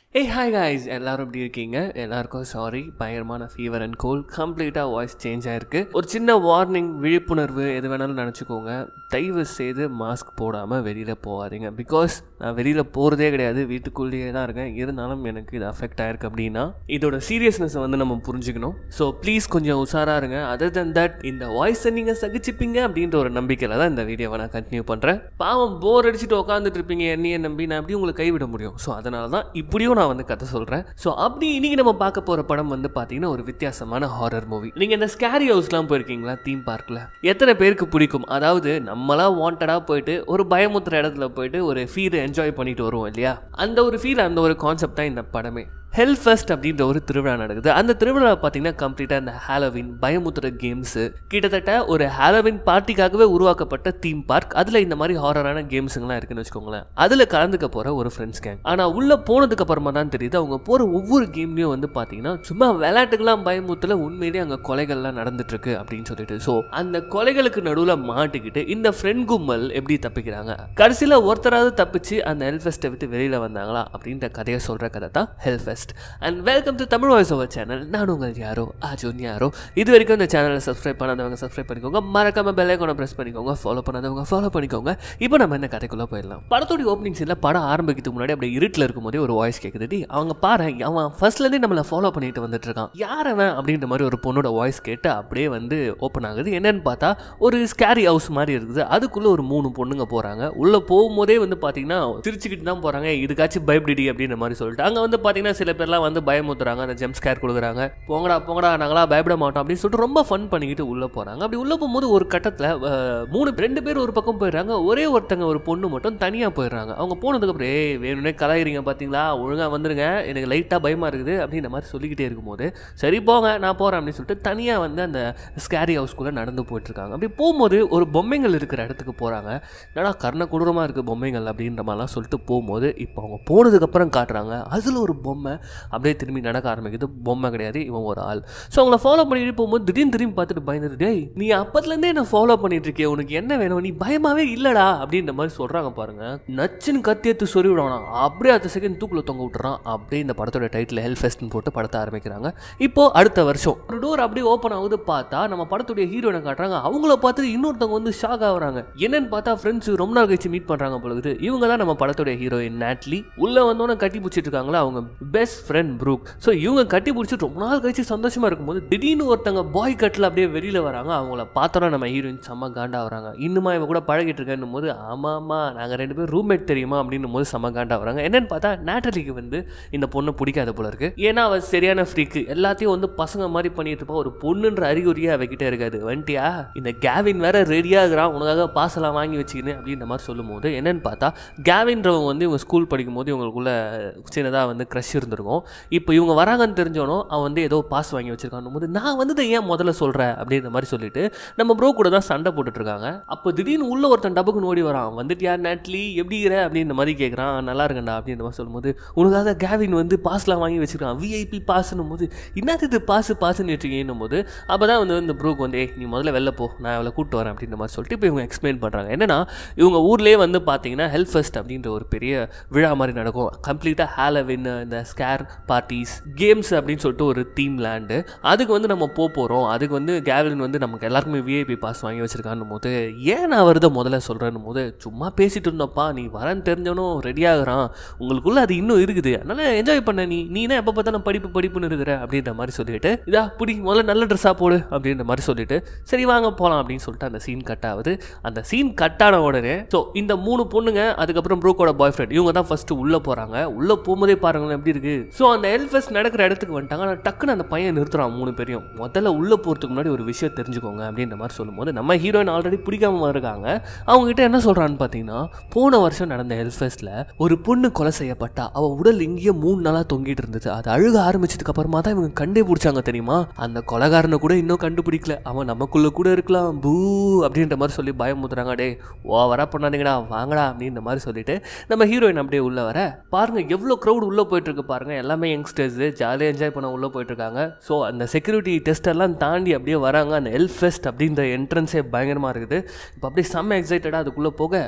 ஏ hi guys எல்லாரும் எப்படி இருக்கீங்க எல்லாருக்கும் சாரி பயங்கரமான ஃபீவர் அண்ட் கோல் கம்ப்ளீட்டாக வாய்ஸ் சேஞ்ச் ஆயிருக்கு ஒரு சின்ன வார்னிங் விழிப்புணர்வு எது வேணாலும் நினச்சிக்கோங்க தயவு செய்து மாஸ்க் போடாமல் வெளியில் போகாதீங்க பிகாஸ் நான் வெளியில் போகிறதே கிடையாது வீட்டுக்குள்ளேயே தான் இருக்கேன் இருந்தாலும் எனக்கு இது அஃபெக்ட் ஆயிருக்கு அப்படின்னா இதோட சீரியஸ்னஸை வந்து நம்ம புரிஞ்சுக்கணும் ஸோ ப்ளீஸ் கொஞ்சம் உஷாராக இருங்க அதர் தன் தட் இந்த வாய்ஸை நீங்கள் சகிச்சுப்பீங்க அப்படின்ற ஒரு நம்பிக்கையில் தான் இந்த வீடியோவை நான் கண்டினியூ பண்ணுறேன் பாவம் போர் அடிச்சுட்டு உட்காந்துட்டு இருப்பீங்க என்னையே நம்பி நான் எப்படி உங்களை கைவிட முடியும் ஸோ அதனால தான் இப்படியும் நான் வந்து கதை சொல்கிறேன் ஸோ அப்படி இன்னைக்கு நம்ம பார்க்க போகிற படம் வந்து பார்த்தீங்கன்னா ஒரு வித்தியாசமான ஹாரர் மூவி நீங்கள் இந்த ஸ்கேரி ஹவுஸ்லாம் போயிருக்கீங்களா தீம் பார்க்கில் எத்தனை பேருக்கு பிடிக்கும் அதாவது நம்மளாம் வாண்டடாக போயிட்டு ஒரு பயமுத்துற இடத்துல போயிட்டு ஒரு ஃபீல் என்ஜாய் பண்ணிட்டு வருவோம் இல்லையா அந்த ஒரு ஃபீல் அந்த ஒரு கான்செப்ட் தான் இந்த படமே ஹெல் ஃபெஸ்ட் அப்படின்ற ஒரு திருவிழா நடக்குது அந்த திருவிழா பார்த்தீங்கன்னா கம்ப்ளீட்டாக இந்த ஹாலோவின் பயமுத்துற கேம்ஸு கிட்டத்தட்ட ஒரு ஹாலோவின் பார்ட்டிக்காகவே உருவாக்கப்பட்ட தீம் பார்க் அதில் இந்த மாதிரி ஹாரரான கேம்ஸுங்களாம் இருக்குன்னு வச்சுக்கோங்களேன் அதில் கலந்துக்க போகிற ஒரு ஃப்ரெண்ட்ஸ் கேங் ஆனால் உள்ளே போனதுக்கு அப்புறமா தான் தெரியுது அவங்க போகிற ஒவ்வொரு கேம்லேயும் வந்து பார்த்தீங்கன்னா சும்மா விளையாட்டுக்கெல்லாம் பயமுத்துல உண்மையிலேயே அங்கே கொலைகள்லாம் நடந்துட்டுருக்கு அப்படின்னு சொல்லிட்டு ஸோ அந்த கொலைகளுக்கு நடுவில் மாட்டிக்கிட்டு இந்த ஃப்ரெண்ட் கும்பல் எப்படி தப்பிக்கிறாங்க கடைசியில் ஒருத்தராவது தப்பிச்சு அந்த ஹெல்ஃபெஸ்ட்டை விட்டு வெளியில் வந்தாங்களா அப்படின்ற கதையை சொல்கிற கதை தான் ஹெல்ஃபெஸ்ட் and welcome to Tamil voice over channel நான் உங்கள் யாரோ அஜுன் யாரோ இது வரைக்கும் இந்த சேனலை சப்ஸ்கிரைப் பண்ணாதவங்க சப்ஸ்கிரைப் பண்ணிக்கோங்க மறக்காம பெல் ஐக்கானை ப்ரெஸ் பண்ணிக்கோங்க ஃபாலோ பண்ணாதவங்க ஃபாலோ பண்ணிக்கோங்க இப்போ நம்ம இந்த கதைக்குள்ளே போயிடலாம் படத்தோட ஓப்பனிங் சீனில் படம் ஆரம்பிக்கிறதுக்கு முன்னாடி அப்படியே இருட்டில் இருக்கும்போதே ஒரு வாய்ஸ் கேட்குது டி அவங்க பாரு அவன் ஃபர்ஸ்ட்லேருந்தே நம்மளை ஃபாலோ பண்ணிட்டு வந்துட்டு இருக்கான் யார் அவன் அப்படின்ற மாதிரி ஒரு பொண்ணோட வாய்ஸ் கேட்டு அப்படியே வந்து ஓப்பன் ஆகுது என்னன்னு பார்த்தா ஒரு ஸ்கேரி ஹவுஸ் மாதிரி இருக்குது அதுக்குள்ளே ஒரு மூணு பொண்ணுங்க போகிறாங்க உள்ளே போகும்போதே வந்து பார்த்தீங்கன்னா சிரிச்சுக்கிட்டு தான் போகிறாங்க இதுக்காச்சும் பயப்படிடி அப்படின்ற மாதிரி சொல்லிட்டு அங்கே வந்து பார்த்தீங்கன்னா சில பேர்லாம் வந்து பயமுத்துறாங்க அந்த ஜெம் ஸ்கேர் கொடுக்குறாங்க போங்கடா போங்கடா நாங்களா பயப்பட மாட்டோம் அப்படின்னு சொல்லிட்டு ரொம்ப ஃபன் பண்ணிக்கிட்டு உள்ளே போகிறாங்க அப்படி உள்ளே போகும்போது ஒரு கட்டத்தில் மூணு ரெண்டு பேர் ஒரு பக்கம் போயிடுறாங்க ஒரே ஒருத்தங்க ஒரு பொண்ணு மட்டும் தனியாக போயிடுறாங்க அவங்க போனதுக்கப்புறம் ஏய் வேணும்னே கலாயிறீங்க பார்த்தீங்களா ஒழுங்காக வந்துருங்க எனக்கு லைட்டாக பயமாக இருக்குது அப்படின்ற மாதிரி சொல்லிக்கிட்டே இருக்கும்போது சரி போங்க நான் போகிறேன் அப்படின்னு சொல்லிட்டு தனியாக வந்து அந்த ஸ்கேரி ஹவுஸ்குள்ளே நடந்து போயிட்டுருக்காங்க அப்படி போகும்போது ஒரு பொம்மைகள் இருக்கிற இடத்துக்கு போகிறாங்க என்னடா கர்ண கொடூரமாக இருக்குது பொம்மைகள் அப்படின்ற மாதிரிலாம் சொல்லிட்டு போகும்போது இப்போ அவங்க போனதுக்கப்புறம் காட்டுறாங்க அதில் ஒரு பொம்மை அப்படியே திரும்பி நடக்க ஆரம்பிக்குது பொம்மை கிடையாது இவன் ஒரு ஆள் ஸோ அவங்கள ஃபாலோ பண்ணிட்டு போகும்போது திடீர்னு திரும்பி பார்த்துட்டு பயந்துட்டு டேய் நீ அப்பத்துலேருந்தே என்ன ஃபாலோ பண்ணிட்டு இருக்கிய உனக்கு என்ன வேணும் நீ பயமாவே இல்லடா அப்படின்ற மாதிரி சொல்கிறாங்க பாருங்க நச்சுன்னு கத்தி எடுத்து சொல்லி விடுவானா அப்படியே அடுத்த செகண்ட் தூக்குல தொங்க விட்டுறான் அப்படியே இந்த படத்தோட டைட்டில் ஹெல் ஃபெஸ்ட்னு போட்டு படத்தை ஆரம்பிக்கிறாங்க இப்போ அடுத்த வருஷம் ஒரு டோர் அப்படியே ஓப்பன் ஆகுது பார்த்தா நம்ம படத்துடைய ஹீரோனை காட்டுறாங்க அவங்கள பார்த்துட்டு இன்னொருத்தவங்க வந்து ஷாக் ஆகுறாங்க என்னன்னு பார்த்தா ஃப்ரெண்ட்ஸ் ரொம்ப நாள் கழிச்சு மீட் பண்ணுறாங்க பொழுது இவங்க தான் நம்ம படத்துடைய ஹீரோயின் நேட்லி உள்ள வந்தோன்னே கட்டி பிடிச்சிட்டு இருக்காங்களா அவங்க பெஸ்ட் ஃப்ரெண்ட் ப்ரூக் ஸோ இவங்க கட்டி பிடிச்சி ரொம்ப நாள் கழிச்சு சந்தோஷமா இருக்கும்போது திடீர்னு ஒருத்தங்க பாய் கட்டில் அப்படியே வெளியில் வராங்க அவங்கள பார்த்தோன்னா நம்ம ஹீரோயின் செம்ம காண்டா வராங்க இன்னுமா இவங்க கூட பழகிட்டு இருக்கேன்னும் போது ஆமாம் ஆமாம் நாங்கள் ரெண்டு பேரும் ரூம்மேட் தெரியுமா அப்படின்னும் போது செம்ம காண்டா வராங்க என்னன்னு பார்த்தா நேட்டலிக்கு வந்து இந்த பொண்ணு பிடிக்காத போல இருக்கு ஏன்னா அவள் சரியான ஃப்ரீக்கு எல்லாத்தையும் வந்து பசங்க மாதிரி பண்ணிட்டு இருப்பா ஒரு பொண்ணுன்ற அறிகுறியே அவகிட்ட இருக்காது வந்துட்டியா இந்த கேவின் வேற ரெடியாக இருக்கிறான் உனக்காக பாசெல்லாம் வாங்கி வச்சுக்கின்னு அப்படின்ற மாதிரி சொல்லும்போது என்னன்னு பார்த்தா கேவின்றவங்க வந்து இவங்க ஸ்கூல் படிக்கும்போது இவங்களுக்குள்ள சின்னதாக வந்து க்ரஷ் இருந்திருக்கும் இப்போ இவங்க வராங்கன்னு தெரிஞ்சோனோ அவன் வந்து ஏதோ பாஸ் வாங்கி வச்சிருக்கான் போது நான் வந்து இதை ஏன் முதல்ல சொல்கிறேன் அப்படின்ற மாதிரி சொல்லிட்டு நம்ம ப்ரோ கூட தான் சண்டை போட்டுட்டு இருக்காங்க அப்போ திடீர்னு உள்ள ஒருத்தன் டபுக்குன்னு ஓடி வரான் வந்துட்டு யார் நேட்லி எப்படி இருக்கிற அப்படின்ற மாதிரி கேட்குறான் நல்லா இருக்கண்டா அப்படின்ற மாதிரி சொல்லும்போது உனக்காக கேவின் வந்து பாஸ்லாம் வாங்கி வச்சிருக்கான் விஐபி பாஸ்னும் போது என்னது இது பாஸ் பாஸ்ன்னு வச்சுக்கணும் போது அப்போ தான் வந்து இந்த ப்ரூக்கு வந்து ஏய் நீ முதல்ல வெளில போ நான் அவளை கூப்பிட்டு வரேன் அப்படின்ற மாதிரி சொல்லிட்டு இப்போ இவங்க எக்ஸ்பிளைன் பண்ணுறாங்க என்னன்னா இவங்க ஊர்லேயே வந்து பார்த்தீங்கன்னா ஹெல்த் ஃபெஸ்ட் அப்படின்ற ஒரு பெரிய விழா மாதிரி நடக்கும் கம்ப்ளீட்டாக ஹாலவின் இந்த ஸ்கேர் பார்ட்டிஸ் கேம்ஸ் அப்படின்னு சொல்லிட்டு ஒரு தீம் லேண்டு அதுக்கு வந்து நம்ம போக போகிறோம் அதுக்கு வந்து கேவலின் வந்து நமக்கு எல்லாருக்குமே விஐபி பாஸ் வாங்கி வச்சிருக்கான்னு போது ஏன் நான் வருதை முதல்ல சொல்கிறேன்னு போது சும்மா பேசிட்டு இருந்தப்பா நீ வரேன்னு தெரிஞ்சவனும் ரெடி ஆகுறான் உங்களுக்குள்ள அது இன்னும் இருக்குது அதனால என்ஜாய் பண்ண நீ நீ என்ன எப்போ பார்த்தாலும் படிப்பு படிப்புன்னு இருக்கிற அப்படின்ற மாதிரி சொல்லிட்டு இதா பிடி முதல்ல நல்ல ட்ரெஸ்ஸாக போடு அப்படின்ற மாதிரி சொல்லிட்டு சரி வாங்க போகலாம் அப்படின்னு சொல்லிட்டு அந்த சீன் கட் ஆகுது அந்த சீன் கட் ஆன உடனே ஸோ இந்த மூணு பொண்ணுங்க அதுக்கப்புறம் ப்ரூக்கோட பாய் ஃப்ரெண்ட் இவங்க தான் ஃபர்ஸ்ட் உள்ளே போகிறாங்க உள்ளே போகும்போதே பாருங்களேன் எப்படி இருக்கு ஸோ அந்த எல்ஃபெஸ்ட் நடக்கிற இடத்துக்கு வந்துட்டாங்க ஆனால் டக்குன்னு அந்த பையன் நிறுத்துறான் மூணு பேரையும் முதல்ல உள்ளே போகிறதுக்கு முன்னாடி ஒரு விஷயம் தெரிஞ்சுக்கோங்க அப்படின்ற மாதிரி சொல்லும்போது நம்ம ஹீரோயின் ஆல்ரெடி பிடிக்காம இருக்காங்க அவங்க கிட்ட என்ன சொல்கிறான்னு பார்த்தீங்கன்னா போன வருஷம் நடந்த ஹெல்ஃபெஸ்ட்டில் ஒரு பொண்ணு கொலை செய்யப்பட்டா அவள் உடல் இங்கேயே மூணு நாளாக தொங்கிட்டு இருந்தது அது அழுக ஆரம்பிச்சதுக்கு அப்புறமா தான் இவங்க கண்டே பிடிச்சாங்க தெரியுமா அந்த கொலகாரனை கூட இன்னும் கண்டுபிடிக்கல அவன் நமக்குள்ள கூட இருக்கலாம் பூ அப்படின்ற மாதிரி சொல்லி பயமுத்துறாங்க டே ஓவரா பண்ணாதீங்கடா வாங்கடா அப்படின்ற மாதிரி சொல்லிட்டு நம்ம ஹீரோயின் அப்படியே உள்ள வர பாருங்க எவ்வளோ க்ரௌட் உள்ள போயிட்டு இருக்கு பாருங்க எல்லாமே யங்ஸ்டர்ஸ் ஜாலியாக என்ஜாய் பண்ண உள்ள போயிட்டு இருக்காங்க ஸோ அந்த செக்யூரிட்டி டெஸ்ட் எல்லாம் தாண்டி அப்படியே வராங்க அந்த எல்ஃபெஸ்ட் அப்படின்ற என்ட்ரன்ஸே பயங்கரமாக இருக்குது இப்போ அப்படியே செம்ம எக்ஸைட்டடாக அதுக்குள்ளே போக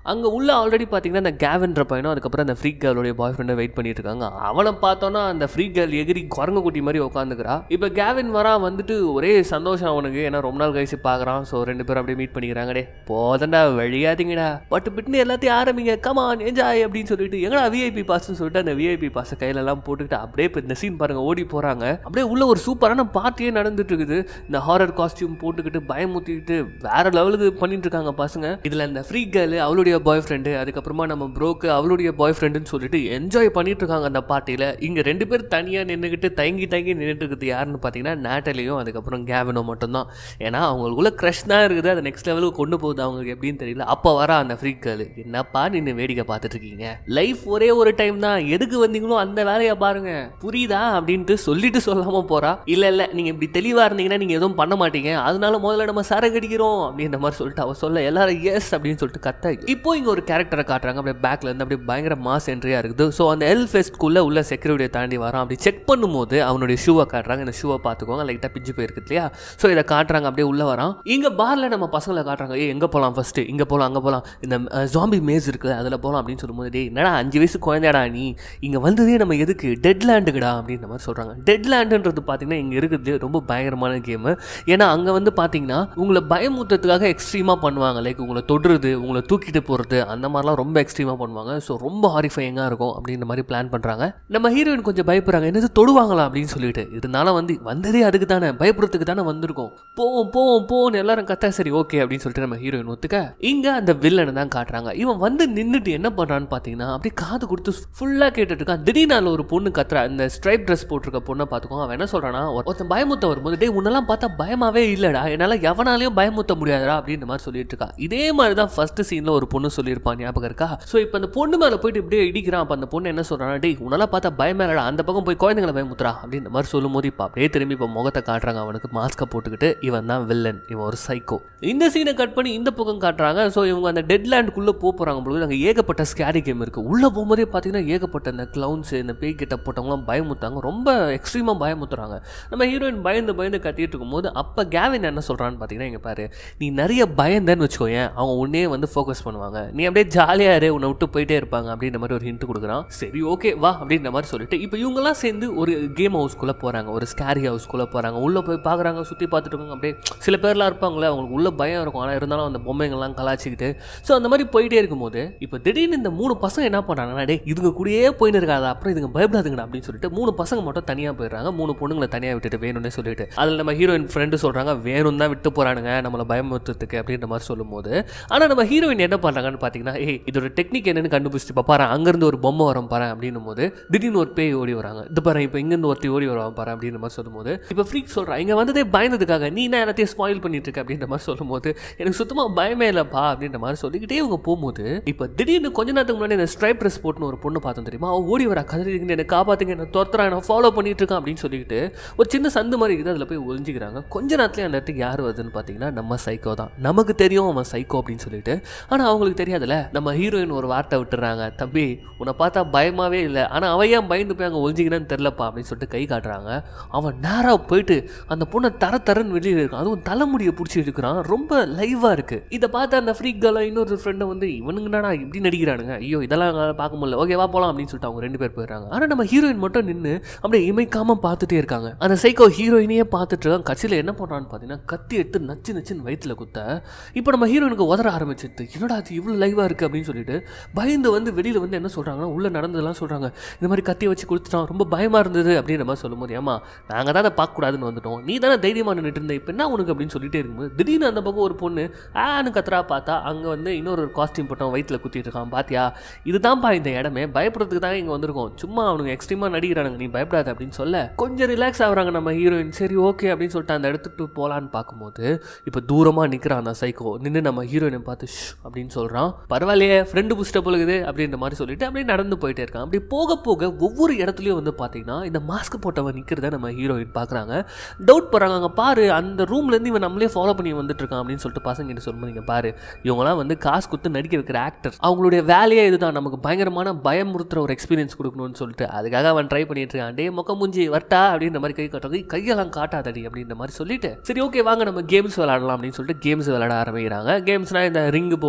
அங்கே உள்ள ஆல்ரெடி பார்த்தீங்கன்னா அந்த கேவன்ற பையனும் அதுக்கப்புறம் அந்த ஃப்ரீ கேர்ளுடைய பாய் ஃப்ரெண்டை வெயிட் பண்ணிட்டு இருக்காங்க அவனை பார்த்தோன்னா அந்த ஃப்ரீ கேர்ள் எகிரி குரங்கு குட்டி மாதிரி உட்காந்துக்கிறா இப்போ கேவின் வரா வந்துட்டு ஒரே சந்தோஷம் அவனுக்கு ஏன்னா ரொம்ப நாள் கழிச்சு பார்க்குறான் ஸோ ரெண்டு பேரும் அப்படியே மீட் பண்ணிக்கிறாங்க டே போதண்டா வழியாதீங்கடா பட்டு பிட்டுன்னு எல்லாத்தையும் ஆரம்பிங்க கமான் என்ஜாய் அப்படின்னு சொல்லிட்டு எங்கடா விஐபி பாஸ்ன்னு சொல்லிட்டு அந்த விஐபி பாஸை கையிலலாம் போட்டுக்கிட்டு அப்படியே இப்போ இந்த சீன் பாருங்க ஓடி போகிறாங்க அப்படியே உள்ள ஒரு சூப்பரான பார்ட்டியே நடந்துட்டு இருக்குது இந்த ஹாரர் காஸ்டியூம் போட்டுக்கிட்டு பயமுத்திக்கிட்டு வேற லெவலுக்கு பண்ணிட்டு இருக்காங்க பசங்க இதில் இந்த ஃப்ரீ கேர்ள் அவளுடைய பாய் ஃப்ரெண்டு அதுக்கப்புறமா நம்ம ப்ரோக்கு அவளுடைய பாய் ஃப்ரெண்டுன்னு சொல்லிட்டு என்ஜாய் பண்ணிட்டு இருக்காங்க அந்த பார்ட்டியில் இங்கே ரெண்டு பேர் தனியாக நின்றுக்கிட்டு தயங்கி தயங்கி நின்றுட்டு இருக்குது யாருன்னு பார்த்தீங்கன்னா நேட்டலியும் அதுக்கப்புறம் கேவினோ மட்டும்தான் ஏன்னா அவங்களுக்குள்ள க்ரஷ் தான் இருக்குது அதை நெக்ஸ்ட் லெவலுக்கு கொண்டு போகுது அவங்களுக்கு எப்படின்னு தெரியல அப்போ வர அந்த ஃப்ரீ கேர்ள் என்னப்பா நின்று வேடிக்கை பார்த்துட்டு இருக்கீங்க லைஃப் ஒரே ஒரு டைம் தான் எதுக்கு வந்தீங்களோ அந்த வேலையை பாருங்க புரியுதா அப்படின்ட்டு சொல்லிட்டு சொல்லாம போறா இல்ல இல்ல நீங்க இப்படி தெளிவா இருந்தீங்கன்னா நீங்க எதுவும் பண்ண மாட்டீங்க அதனால முதல்ல நம்ம சரகடிக்கிறோம் அப்படின்ற மாதிரி சொல்லிட்டு அவ சொல்ல எல்லாரும் எஸ் அப்படின்னு சொல்லிட்டு கத்த இப்போ இங்க ஒரு கேரக்டரை காட்டுறாங்க அப்படியே பேக்ல இருந்து அப்படியே பயங்கர மாஸ் என்ட்ரியா இருக்குது ஸோ அந்த எல் ஃபெஸ்ட்குள்ள உள்ள செக்யூரிட்டியை தாண்டி வரான் அப்படி செக் பண்ணும்போது அவனுடைய ஷூவை காட்டுறாங்க இந்த ஷூவை பார்த்துக்கோங்க லைட்டாக பிஞ்சு போயிருக்கு இல்லையா ஸோ இதை காட்டுறாங்க அப்படியே உள்ள வரான் இங்க பார்ல நம்ம பசங்களை காட்டுறாங்க ஏ எங்க போலாம் ஃபர்ஸ்ட் இங்க போலாம் அங்க போலாம் இந்த ஜாம்பி மேஸ் இருக்கு அதுல போலாம் அப்படின்னு சொல்லும்போது டேய் என்னடா அஞ்சு வயசு குழந்தைடா நீ இங்க வந்ததே நம்ம எதுக்கு டெட் லேண்டுக்குடா அப்படின்ற மாதிரி சொல்றாங்க டெட் லேண்டுன்றது பார்த்தீங்கன்னா இங்க இருக்குது ரொம்ப பயங்கரமான கேம் ஏன்னா அங்க வந்து பார்த்தீங்கன்னா உங்களை பயமுத்துறதுக்காக எக்ஸ்ட்ரீமா பண்ணுவாங்க லைக் உங்களை தொடுறது உங்களை தூக்கிட்டு போறது அந்த மாதிரிலாம் ரொம்ப எக்ஸ்ட்ரீமா பண்ணுவாங்க ஸோ ரொம்ப ஹாரிஃபையிங்காக இருக்கும் அப்படின்ற மாதிரி பிளான் பண்றாங்க நம்ம ஹீரோயின் கொஞ்சம் பயப்படுறாங்க என்னது தொடுவாங்களா அப்படின்னு சொல்லிட்டு இருந்தாலும் வந்து வந்ததே அதுக்கு தானே பயப்படுறதுக்கு தானே வந்திருக்கோம் போவோம் போவோம் போவோம் எல்லாரும் கத்தா சரி ஓகே அப்படின்னு சொல்லிட்டு நம்ம ஹீரோயின் ஒத்துக்க இங்க அந்த வில்லனை தான் காட்டுறாங்க இவன் வந்து நின்றுட்டு என்ன பண்றான்னு பார்த்தீங்கன்னா அப்படியே காது கொடுத்து ஃபுல்லா கேட்டுட்டு இருக்கான் திடீர்னு அதுல ஒரு பொண்ணு கத்துறா இந்த ஸ்ட்ரைப் ட்ரெஸ் போட்டிருக்க பொண்ணை பார்த்துக்கோங்க அவன் என்ன சொல்றானா ஒரு- ஒருத்தன் பயமுத்த வரும்போது டேய் உன்னெல்லாம் பார்த்தா பயமாவே இல்லடா என்னால எவனாலையும் பயமுத்த முடியாதுடா அப்படின்ற மாதிரி சொல்லிட்டு இருக்கா இதே மாதிரி தான் ஃபர்ஸ்ட் சீன்ல ஒரு பொண்ணு சொல்லியிருப்பான் ஞாபகம் இருக்கா ஸோ இப்போ அந்த பொண்ணு மேல போயிட்டு இப்படியே இடிக்கிறான் அப்ப அந்த பொண்ணு என்ன சொல்றானா டேய் உன்னால பார்த்தா பயமே இல்லடா அந்த பக்கம் போய் குழந்தைங்களை பயமுத்துறா அப்படின்ற மாதிரி சொல்லும்போது இப்போ அப்படியே திரும்பி இப்போ முகத்தை காட்டுறாங்க அவனுக்கு மாஸ்கை போட்டுக்கிட்டு இவன் தான் வில்லன் இவன் ஒரு சைக்கோ இந்த சீனை கட் பண்ணி இந்த பக்கம் காட்டுறாங்க ஸோ இவங்க அந்த டெட் லேண்டுக்குள்ளே போக போகிறாங்க பொழுது அங்கே ஏகப்பட்ட ஸ்கேரி கேம் இருக்குது உள்ளே போகும்போதே பார்த்தீங்கன்னா ஏகப்பட்ட இந்த க்ளவுன்ஸ் இந்த பேய் கிட்ட போட்டவங்களாம் பயமுத்தாங்க ரொம்ப எக்ஸ்ட்ரீமாக பயமுத்துறாங்க நம்ம ஹீரோயின் பயந்து பயந்து கத்திட்டு இருக்கும்போது அப்போ கேவின் என்ன சொல்கிறான்னு பார்த்தீங்கன்னா இங்கே பாரு நீ நிறைய பயந்தேன்னு வச்சுக்கோயேன் அவங்க உன்னே வந்து ஃபோக்கஸ் பண்ணுவாங்க நீ அப்படியே ஜாலியாக இரு உன்னை விட்டு போயிட்டே இருப்பாங்க அப்படின்ற மாதிரி ஒரு ஹிண்ட் கொடுக்குறான் சரி ஓகே வா அப்படின்ற மாதிரி சொல்லிட்டு இப்போ இவங்கெல்லாம் சேர்ந்து ஒரு கேம் ஹவுஸ்க்குள்ளே போகிறாங்க ஒரு ஸ்கேரி ஹவுஸ்க்குள்ளே போகிறாங்க உள்ளே போய் பார்க்குறாங்க சுற்றி பார்த்துட்டு இருக்காங்க அப்படியே சில பேர்லாம் இருப்பாங்களே அவங்களுக்கு உள்ள பயம் இருக்கும் ஆனால் இருந்தாலும் அந்த பொம்மைங்கள்லாம் கலாச்சிக்கிட்டு ஸோ அந்த மாதிரி போயிட்டே இருக்கும்போது இப்போ திடீர்னு இந்த மூணு பசங்க என்ன பண்ணுறாங்கன்னா டே இதுங்க கூடயே போயின்னு இருக்காது அப்புறம் இதுங்க பயப்படாதுங்கடா அப்படின்னு சொல்லிட்டு மூணு பசங்க மட்டும் தனியாக போயிடுறாங்க மூணு பொண்ணுங்களை தனியாக விட்டுட்டு வேணும்னே சொல்லிட்டு அதில் நம்ம ஹீரோயின் ஃப்ரெண்டு சொல்கிறாங்க வேணும் தான் விட்டு போகிறானுங்க நம்மளை பயமுறுத்துறதுக்கு அப்படின்ற மாதிரி சொல்லும்போது ஆனால் நம்ம ஹீரோயின் என்ன பண்ணுறாங்கன்னு பார்த்தீங்கன்னா ஏய் இதோட டெக்னிக் என்னன்னு கண்டுபிடிச்சிட்டு இப்போ பாரு அங்கேருந்து ஒரு பொம்மை வரும் பாரு அப்படின்னும் போது திடீர்னு ஒரு பேய் ஓடி வராங்க இது பாரு இப்போ இங்கேருந்து ஒருத்தி ஓடி வருவாங்க பாரு அப்படின்ற மாதிரி சொல்லும்போது இப்போ ஃப்ரீக் சொல்கிறான் இங்கே வந்ததே பயந்ததுக்காக நீ என்ன எல்லாத்தையும் ஸ்பாயில் பண்ணிட்டு இருக்க அப்படின்ற மாதிரி சொல்லும்போது எனக்கு சுத்தமாக பயமே இல்லைப்பா அப்படின்ற மாதிரி சொல்லிக்கிட்டே இவங்க போகும்போது இப்போ திடீர்னு கொஞ்ச நேரத்துக்கு முன்னாடி இந்த ஸ்ட்ரைப் ட்ரெஸ் போட்டுன்னு ஒரு பொண்ணு பார்த்தோம் தெரியுமா அவ ஓடி வரா கதறிங்க என்னை காப்பாத்துங்க என்ன துரத்துறா நான் ஃபாலோ பண்ணிட்டு இருக்கான் அப்படின்னு சொல்லிட்டு ஒரு சின்ன சந்து மாதிரி இருக்குது அதில் போய் ஒளிஞ்சிக்கிறாங்க கொஞ்ச நேரத்துலேயே அந்த இடத்துக்கு யார் வருதுன்னு பார்த்தீங்கன்னா நம்ம சைக்கோ தான் நமக்கு தெரியும் அவன் சைக்கோ அப்படின்னு சொல்லிட்டு ஆனால் அவங்களுக்கு தெரியாதுல்ல நம்ம ஹீரோயின் ஒரு வார்த்தை விட்டுறாங்க தம்பி உன்னை பார்த்தா பயமாவே இல்லை ஆனால் அவன் ஏன் பயந்து போய் அங்கே ஒளிஞ்சிக்கிறான்னு தெரிலப்பா அப்படின்னு சொல்லிட்டு கை காட்டுறாங்க அவன் நேராக போயிட்டு அந்த பொண்ணை தர தரன்னு வெளியே இருக்கான் அதுவும் தலைமுடியை பிடிச்சி இருக்கிறான் ரொம்ப லைவாக இருக்கு இதை பார்த்து அந்த ஃப்ரீக் கேர்ளை இன்னொரு ஃப்ரெண்டை வந்து இவனுங்கடா இப்படி நடிக்கிறானுங்க ஐயோ இதெல்லாம் எங்களால பார்க்க முடியல ஓகே வா போகலாம் அப்படின்னு சொல்லிட்டு அவங்க ரெண்டு பேர் போயிடுறாங்க ஆனால் நம்ம ஹீரோயின் மட்டும் நின்று அப்படியே இமைக்காம பார்த்துட்டே இருக்காங்க அந்த சைக்கோ ஹீரோயினையே பார்த்துட்டு இருக்கான் கட்சியில் என்ன பண்ணுறான்னு பார்த்தீங்கன்னா கத்தி எடுத்து நச்சு நச்சுன்னு வயிற்றுல குத்த இப்போ நம்ம ஹீரோயினுக்கு உதற ஆரம்பிச்சிருது என்னடா அது இவ்வளோ லைவாக இருக்குது அப்படின்னு சொல்லிட்டு பயந்து வந்து வெளியில் வந்து என்ன சொல்கிறாங்கன்னா உள்ளே நடந்ததெல்லாம் சொல்கிறாங்க இந்த மாதிரி கத்தி வச்சு கொடுத்துட்டான் ரொம்ப பயமாக இருந்தது அப்படின்ற மாதிரி சொல்லும்போது ஏமா நாங்கள் தான் அதை பார்க்கக்கூடாதுன்னு வந்துட்டோம் நீ தானே தைரியமாக நின்றுட்டு இருந்த இப்போ என்ன உனக்கு அப்படின்னு சொல்லிட்டே இருக்கும்போது திடீர்னு அந்த பக்கம் ஒரு பொண்ணு ஆன்னு கத்துறா பார்த்தா அங்கே வந்து இன்னொரு காஸ்டியூம் போட்டவன் வயிற்றுல குத்திட்டு இருக்கான் பாத்தியா இதுதான்ப்பா இந்த இடமே பயப்படுறதுக்கு தான் இங்கே வந்திருக்கோம் சும்மா அவனுங்க எக்ஸ்ட்ரீமாக நடிக்கிறானுங்க நீ பயப்படாத அப்படின்னு சொல்ல கொஞ்சம் ரிலாக்ஸ் ஆகுறாங்க நம்ம ஹீரோயின் சரி ஓகே அப்படின்னு சொல்லிட்டு அந்த இடத்துக்கு போகலான்னு பார்க்கும்போது இப்போ தூரமாக நிற்கிறான் அந்த சைக்கோ நின்று நம்ம ஹீரோயினை பார்த்து ஷ் அப்படின்னு சொல்கிறான் பரவாயில்லையே ஃப்ரெண்டு புஷ்ட பொழுகுது அப்படின்ற மாதிரி சொல்லிட்டு அப்படியே நடந்து போயிட்டே இருக்கான் அப்படி போக போக ஒவ்வொரு இடத்துலையும் வந்து பார்த்தீங்கன்னா இந்த மாஸ்க் போட்டவன் நிற்கிறத நம்ம ஹீரோயின் பார்க்குறாங்க டவுட் போகிறாங்க அங்கே பாரு அந்த ரூம்லேருந்து இவன் நம்மளே ஃபாலோ பண்ணி வந்துட்டு இருக்கான் அப்படின்னு சொல்லிட்டு பசங்க கிட்ட சொல்லும்போது இங்கே பாரு இவங்களாம் வந்து காசு கொடுத்து நடிக்க வைக்கிற ஆக்டர் அவங்களுடைய வேலையே இதுதான் நமக்கு பயங்கரமான பயமுறுத்துற ஒரு எக்ஸ்பீரியன்ஸ் கொடுக்கணும்னு சொல்லிட்டு அதுக்காக அவன் ட்ரை பண்ணிட்டு இருக்கான் டே மொக்க முஞ்சி வரட்டா அப்படின்ற மாதிரி கை காட்டுறாங்க "ஏய், கையெல்லாம் காட்டாதடி அப்படின்ற மாதிரி சொல்லிட்டு சரி ஓகே வாங்க நம்ம கேம்ஸ் விளையாடலாம் அப்படின்னு சொல்லிட்டு கேம்ஸ் விளையாட ஆரம்பிக்கிறாங்க கேம்ஸ்னா இந்த ரிங் போடுறது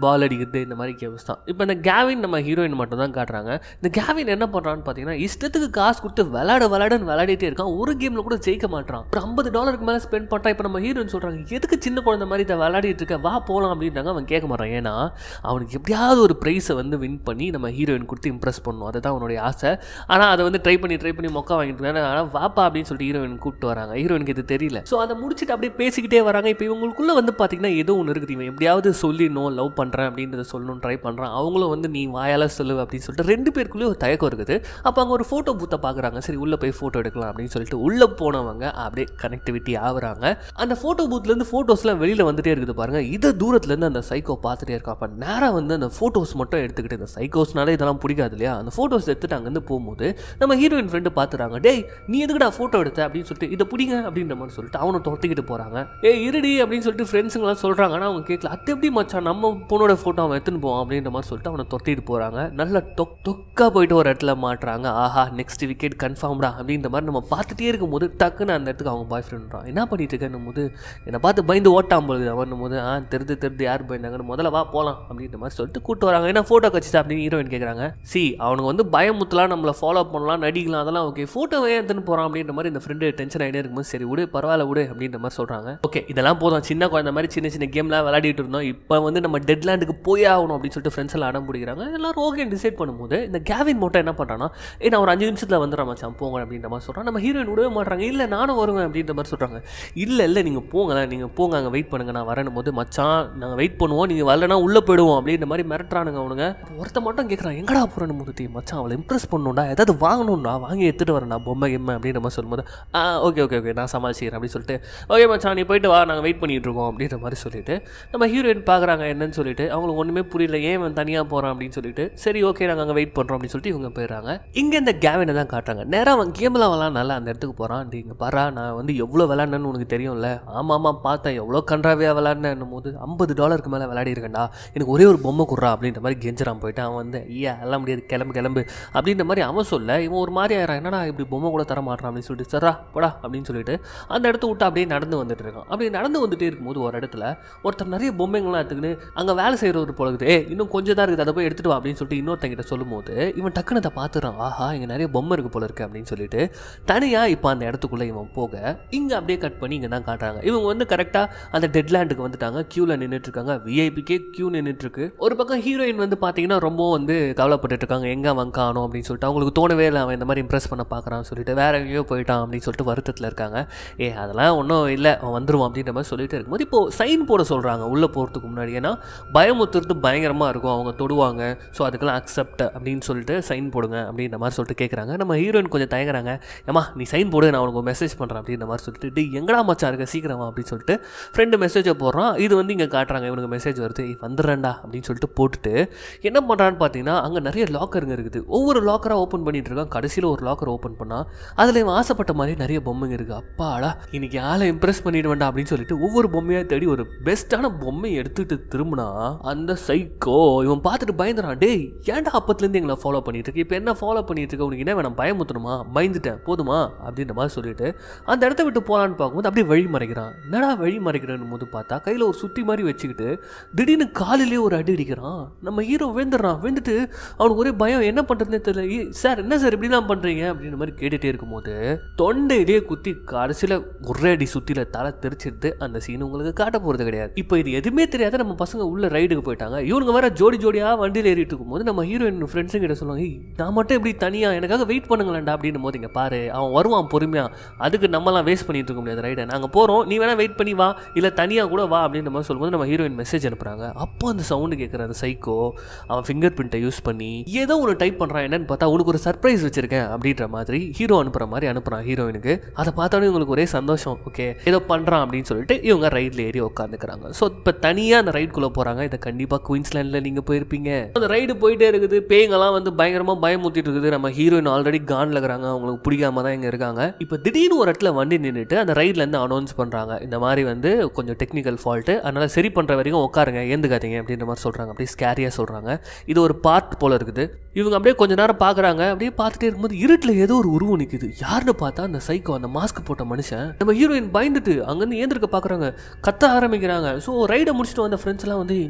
பால் அடிக்கிறது இந்த மாதிரி கேம்ஸ் தான் இப்போ இந்த கேவின் நம்ம ஹீரோயின் மட்டும் தான் காட்டுறாங்க இந்த கேவின் என்ன பண்ணுறான்னு பார்த்தீங்கன்னா இஷ்டத்துக்கு காசு கொடுத்து விளையாட விளையாடுன்னு விளையாடிட்டே இருக்கான் ஒரு கேமில் கூட ஜெயிக்க மாட்டான் ஒரு ஐம்பது டாலருக்கு மேலே ஸ்பெண்ட் பண்ணுறான் இப்போ நம்ம ஹீரோயின் சொல்கிறாங்க எதுக்கு சின்ன குழந்தை மாதிரி இதை விளையாடிட்டு இருக்க வா போகலாம் அப்படின்றாங்க அவன் கேட்க மாட்டான் ஏன்னா அவனுக்கு எப்படியாவது ஒரு ப்ரைஸை வந்து வின் பண்ணி நம்ம ஹீரோயின் கொடுத்து இம்ப்ரெஸ் பண்ணணும் அதுதான் அவனுடைய ஆசை ஆனால் அதை வந்து ட்ரை பண்ணி ட்ரை பண்ணி மொக்கா வாங்கிட்டு இருக்காங்க ஆனால் வாப்பா அப்படின்னு சொல்லிட்டு ஹீரோயின் கூப்பிட்டு வராங்க ஹீரோயினுக்கு இது தெரியல ஸோ அதை முடிச்சுட்டு அப்படியே பேசிக்கிட்டே வராங்க இப்போ இவங்களுக்குள்ள வந்து பார்த்தீங்கன்னா ஏதோ ஒன்று இருக்குது இவன் எப்படியாவது சொல்லிடணும் லவ் பண்ணுறேன் அப்படின்றத சொல்லணும்னு ட்ரை பண்ணுறான் அவங்களும் வந்து நீ வாயால சொல்லு அப்படின்னு சொல்லிட்டு ரெண்டு பேருக்குள்ளேயும் ஒரு தயக்கம் இருக்குது அப்போ அங்கே ஒரு ஃபோட்டோ பூத்தை பார்க்குறாங்க சரி உள்ளே போய் ஃபோட்டோ எடுக்கலாம் அப்படின்னு சொல்லிட்டு உள்ளே போனவங்க அப்படியே கனெக்டிவிட்டி ஆகுறாங்க அந்த ஃபோட்டோ பூத்லேருந்து ஃபோட்டோஸ்லாம் வெளியில் வந்துட்டே இருக்குது பாருங்க இதை தூரத்துலேருந்து அந்த சைக்கோ பார்த்துட்டே இருக்கா அப்போ நேராக வந்து அந்த ஃபோட்டோஸ் மட்டும் எடுத்துக்கிட்டு இந்த சைக்கோஸ்னால இதெல்லாம் பிடிக்காது இல்லையா அந்த ஃபோட்டோஸ் எடுத்துட்டு அங்கேருந்து போகும்போது நம்ம ஹீரோயின் ஃப்ரெண்டு பார்த்துறாங்க டேய் நீ எதுக்குடா ஃபோட்டோ எடுத்த அப்படின்னு சொல்லிட்டு இதை பிடிங்க அப்படின்ற மாதிரி சொல்லிட்டு அவனை துரத்திக்கிட்டு போகிறாங்க ஏ இருடி அப்படின்னு சொல்லிட்டு ஃப்ரெண்ட்ஸுங்களாம் சொல்கிறாங்க ஆனால் அவங்க கேட்கல அது எப்படி மச்சான் நம்ம பொண்ணோட ஃபோட்டோ அவன் எடுத்துன்னு போவான் அப்படின்ற மாதிரி சொல்லிட்டு அவனை துரத்திட்டு போகிறாங்க நல்ல தொக் தொக்கா போயிட்டு ஒரு இடத்துல மாட்டுறாங்க ஆஹா நெக்ஸ்ட் விக்கெட் கன்ஃபார்ம்டா அப்படின்ற மாதிரி நம்ம பார்த்துட்டே இருக்கும்போது டக்குன்னு அந்த இடத்துக்கு அவங்க பாய் ஃப்ரெண்ட்றான் என்ன பண்ணிட்டு இருக்கேன் போது என்னை பார்த்து பயந்து ஓட்டாம் பொழுது அவன் போது ஆ தெரிது தெரிது யார் பயந்தாங்கன்னு முதல்ல வா போகலாம் அப்படின்ற மாதிரி சொல்லிட்டு கூட்டு வராங்க ஏன்னா ஃபோட்டோ கட்சிச்சா அப்படின்னு ஹீரோயின் கேட்குறாங்க சி அவனுக்கு வந்து பயமுத்தலாம் நம்மளை ஃபாலோ பண்ணலாம் நடிக்கலாம் அதெல்லாம் ஓகே ஃபோட்டோ ஏன் எடுத்துன்னு போகிறான் அப்படின்ற மாதிரி இந்த ஃப்ரெண்டு டென்ஷன் ஆகிட்டே இருக்கும்போது சரி விடு பரவாயில்ல விடு அப்படின்ற மாதிரி சொல்கிறாங்க ஓகே இதெல்லாம் போதும் சின்ன குழந்தை மாதிரி சின்ன சின்ன கேம்லாம் விளையாடிட்டு இருந்தோம் இப்போ வந்து நம்ம டெட்லேண்டுக்கு போய் ஆகணும் அப்படின்னு சொல்லிட்டு ஃப்ரெண்ட்ஸ் எல்லாம் அடம் பிடிக்கிறாங்க எல்லாரும் ஓகே டிசைட் பண்ணும்போது இந்த கேவின் மட்டும் என்ன பண்ணுறான்னா ஏ நான் ஒரு அஞ்சு நிமிஷத்தில் வந்துடுறேன் மச்சான் போங்க அப்படின்ற மாதிரி சொல்கிறான் நம்ம ஹீரோயின் விடவே மாட்டாங்க இல்லை நானும் வருவேன் அப்படின்ற மாதிரி சொல்கிறாங்க இல்லை இல்லை நீங்கள் போங்க நீங்கள் போங்க அங்கே வெயிட் பண்ணுங்க நான் வரணும் போது மச்சான் நாங்கள் வெயிட் பண்ணுவோம் நீங்கள் வரலனா உள்ளே போயிடுவோம் அப்படின்ற மாதிரி மிரட்டுறானுங்க அவனுங்க ஒருத்த மட்டும் கேட்குறான் எங்கடா போகிறேன்னு மூர்த்தி மச்சான் அவளை இம்ப்ரெஸ் பண்ணணும்டா ஏதாவது வாங்கணும்டா வாங்கி எடுத்துகிட்டு வரேன்டா பொம்மை கிம்மை அப்படின்ற மாதிரி சொல்லும்போது ஆ ஓகே ஓகே ஓகே நான் சமாளிச்சிக்கிறேன் அப்படின்னு சொல்லிட்டு ஓகே மச்சான் நீ போயிட்டு வா நாங்கள் வெயிட் பண்ணிட்டு இருக்கோம் அப்படின்ற மாதிரி சொல்லிட்டு நம்ம ஹீரோயின் பார்க்குறாங்க என்னன்னு சொல்லிட்டு அவங்களுக்கு ஒன்றுமே புரியல ஏன் அவன் தனியாக போகிறான் அப்படின்னு சொல்லிட்டு சரி ஓகே நாங்கள் அங்கே வெயிட் பண்ணுறோம் அப்படின்னு சொல்லிட்டு இவங்க போயிடுறாங்க இங்கே இந்த கேவினை தான் காட்டுறாங்க நேராக அவன் கேமில் விளாட்னால அந்த இடத்துக்கு போகிறான் இங்கே பாரா நான் வந்து எவ்வளோ விளாட்னேன்னு உனக்கு தெரியும்ல ஆமாம் ஆமாம் பார்த்தேன் எவ்வளோ கன்றாவியாக விளாட்னேன் போது ஐம்பது டாலருக்கு மேலே விளையாடி இருக்கேன்டா எனக்கு ஒரே ஒரு பொம்மை குடுறா அப்படின்ற மாதிரி கெஞ்சுறான் போயிட்டு அவன் வந்து ஐயா எல்லாம் முடியாது கிளம்பு கிளம்பு அப்படின்ற மாதிரி அவன் சொல்ல இவன் ஒரு மாதிரி ஆயிரம் என்னடா இப்படி பொம்மை கூட தர மாட்டான் அப்படின்னு சொல்லிட்டு சரா போடா அப்படின்னு சொல்லிட்டு அந்த இடத்த விட்டு அப்படியே நடந்து வந்துட்டு இருக்கான் அப்படி நடந்து வந்துட்டே இருக்கும்போது ஒரு இடத்துல ஒருத்தர் நிறைய பொம்மைங்கள்லாம் எடுத்துக்கின்னு அங்கே வேலை செய்கிறவர் போல இருக்குது ஏ இன்னும் கொஞ்சம் தான் இருக்குது அதை போய் எடுத்துட்டு வா அப்படின்னு சொல்லிட்டு இன்னொருத்தங்கிட்ட சொல்லும்போது இவன் டக்குன்னு அதை பார்த்துறான் ஆஹா இங்கே நிறைய பொம்மை இருக்கு போல இருக்கு அப்படின்னு சொல்லிட்டு தனியாக இப்போ அந்த இடத்துக்குள்ளே இவன் போக இங்கே அப்படியே கட் பண்ணி இங்கே தான் காட்டுறாங்க இவங்க வந்து கரெக்டாக அந்த டெட்லேண்டுக்கு வந்துட்டாங்க க்யூவில் நின்றுட்டு இருக்காங்க விஐபிக்கே க்யூ நின்றுட்டு இருக்கு ஒரு பக்கம் ஹீரோயின் வந்து பார்த்தீங்கன்னா ரொம்ப வந்து கவலைப்பட்டுட்டு இருக்காங்க எங்கே அவன் காணும் அப்படின்னு சொல்லிட்டு அவங்களுக்கு தோணவே இல்லை அவன் இந்த மாதிரி இம்ப்ரெஸ் பண்ண பார்க்குறான்னு சொல்லிட்டு வேற எங்கேயோ போயிட்டான் அப்படின்னு சொல்லிட்டு வருத்தத்தில் இருக்காங்க ஏ அதெல்லாம் ஒன்றும் இல்லை அவன் வந்துருவான் அப்படின்ற மாதிரி சொல்லிட்டு இருக்கும்போது இப்போ சைன் போட சொல்கிறாங்க உள்ளே போகிறதுக்கு முன்னாடி ஏன்னா பயமுத்துறது பயங்கரமாக இருக்கும் அவங்க தொடுவாங்க ஸோ அதுக்கெல்லாம் அக்செப்ட் அப்படின்னு சொல்லிட்டு சைன் போடுங்க அப்படின்ற மாதிரி சொல்லிட்டு கேட்குறாங்க நம்ம ஹீரோயின் கொஞ்சம் தயங்குறாங்க ஏமா நீ சைன் போடு நான் உனக்கு மெசேஜ் பண்ணுறேன் அப்படின்ற மாதிரி சொல்லிட்டு டேய் எங்கடா மச்சான் இருக்க சீக்கிரமா அப்படின்னு சொல்லிட்டு ஃப்ரெண்டு மெசேஜை போடுறான் இது வந்து இங்கே காட்டுறாங்க இவனுக்கு மெசேஜ் வருது "ஏய், வந்துடுறேன்டா அப்படின்னு சொல்லிட்டு போட்டுட்டு என்ன பண்ணுறான்னு பார்த்தீங்கன்னா அங்கே நிறைய லாக்கருங்க இருக்குது ஒவ்வொரு லாக்கராக ஓப்பன் பண்ணிட்டு இருக்கான் கடைசியில் ஒரு லாக்கர் ஓப்பன் பண்ணால் அதில் இவன் ஆசைப்பட்ட மாதிரி நிறைய பொம்மைங்க இருக்குது அப்பாடா இன்னைக்கு ஆளை இம்ப்ரெஸ் பண்ணிட வேண்டாம் அப்படின்னு சொல்லிட்டு ஒவ்வொரு பொம்மையாக தேடி ஒரு பெஸ்ட்டான பொம்மையை எடுத்துட்டு திரும்பினா அந்த சைக்கோ இவன் பார்த்துட்டு பயந்துறான் டேய் ஏன்டா அப்பத்துலேருந்து எங்களை ஃபாலோ பண்ணிட்டு இருக்கு இப்போ என்ன ஃபாலோ பண்ணிட்டு இருக்க உனக்கு என்ன வேணாம் பயமுத்தணுமா பயந்துட்டேன் போதுமா அப்படின்ற மாதிரி சொல்லிட்டு அந்த இடத்த விட்டு போகலான்னு பார்க்கும்போது அப்படியே வழி மறைக்கிறான் என்னடா வழி மறைக்கிறேன்னு போது பார்த்தா கையில் ஒரு சுத்தி மாதிரி வச்சுக்கிட்டு திடீர்னு காலிலே ஒரு அடி அடிக்கிறான் நம்ம ஹீரோ விழுந்துடுறான் விழுந்துட்டு அவனுக்கு ஒரே பயம் என்ன பண்ணுறதுனே தெரியல "ஏய், சார் என்ன சார் இப்படிலாம் பண்ணுறீங்க அப்படின்ற மாதிரி கேட்டுகிட்டே இருக்கும்போது தொண்டையிலேயே குத்தி கடைசியில் ஒரே அடி சுற்றில தலை தெரிச்சிட்டு அந்த சீன் உங்களுக்கு காட்ட போகிறது கிடையாது இப்போ இது எதுவுமே தெரியாத நம்ம பசங்க உள்ள ரைடுக்கு போயிட்டாங்க இவனுங்க வேற ஜோடி ஜோடியாக வண்டியில் ஏறிட்டு இருக்கும்போது நம்ம ஹீரோயின் ஃப்ரெண்ட்ஸுங்க கிட்ட சொல்லுவாங்க "ஏய், நான் மட்டும் எப்படி தனியாக எனக்காக வெயிட் பண்ணுங்களேன்டா அப்படின்னும் போது இங்கே பாரு அவன் வருவான் பொறுமையாக அதுக்கு நம்மலாம் வேஸ்ட் பண்ணிட்டு இருக்க முடியாது ரைடை நாங்கள் போகிறோம் நீ வேணா வெயிட் பண்ணி வா இல்லை தனியாக கூட வா அப்படின்ற மாதிரி சொல்லும்போது நம்ம ஹீரோயின் மெசேஜ் அனுப்புகிறாங்க அப்போ அந்த சவுண்டு கேட்குற அந்த சைக்கோ அவன் ஃபிங்கர் பிரிண்ட்டை யூஸ் பண்ணி ஏதோ ஒன்று டைப் பண்ணுறான் என்னன்னு பார்த்தா உனக்கு ஒரு சர்ப்ரைஸ் வச்சிருக்கேன் அப்படின்ற மாதிரி ஹீரோ அனுப்புகிற மாதிரி அனுப்புகிறான் ஹீரோயினுக்கு அதை பார்த்தோன்னே உங்களுக்கு ஒரே சந்தோஷம் ஓகே ஏதோ பண்ணுறான் அப்படின்னு சொல்லிட்டு இவங்க ரைடில் ஏறி உட்காந்துக்கிறாங்க ஸோ இப்போ தனியாக அந்த ரைடுக்குள்ளே போகிறாங்க இதை கண்டிப்பாக குயின்ஸ்லாண்டில் நீங்கள் போயிருப்பீங்க அந்த ரைடு போயிட்டே இருக்குது பேய்ங்கெல்லாம் வந்து பயங்கரமாக பயமுத்திட்டு இருக்குது நம்ம ஹீரோயின் ஆல்ரெடி கான்ல இருக்கிறாங்க அவங்களுக்கு பிடிக்காம தான் இங்கே இருக்காங்க இப்போ திடீர்னு ஒரு இடத்துல வண்டி நின்றுட்டு அந்த ரைட்லேருந்து அனௌன்ஸ் பண்ணுறாங்க இந்த மாதிரி வந்து கொஞ்சம் டெக்னிக்கல் ஃபால்ட்டு அதனால் சரி பண்ணுற வரைக்கும் உட்காருங்க ஏந்துக்காதீங்க அப்படின்ற மாதிரி சொல்கிறாங்க அப்படியே ஸ்கேரியாக சொல்கிறாங்க இது ஒரு பார்ட் போல் இருக்குது இவங்க அப்படியே கொஞ்ச நேரம் பார்க்குறாங்க அப்படியே பார்த்துட்டே இருக்கும்போது இருட்டில் ஏதோ ஒரு உருவம் நிற்குது யாருன்னு பார்த்தா அந்த சைக்கோ அந்த மாஸ்க் போட்ட மனுஷன் நம்ம ஹீரோயின் பயந்துட்டு அங்கேருந்து ஏந்திருக்க பார்க்குறாங்க கத்த ஆரம்பிக்கிறாங்க ஸோ ரைடை முடிச்சுட்டு வந்த ஃப்ரெண்ட்ஸ் எல்லாம் வந்து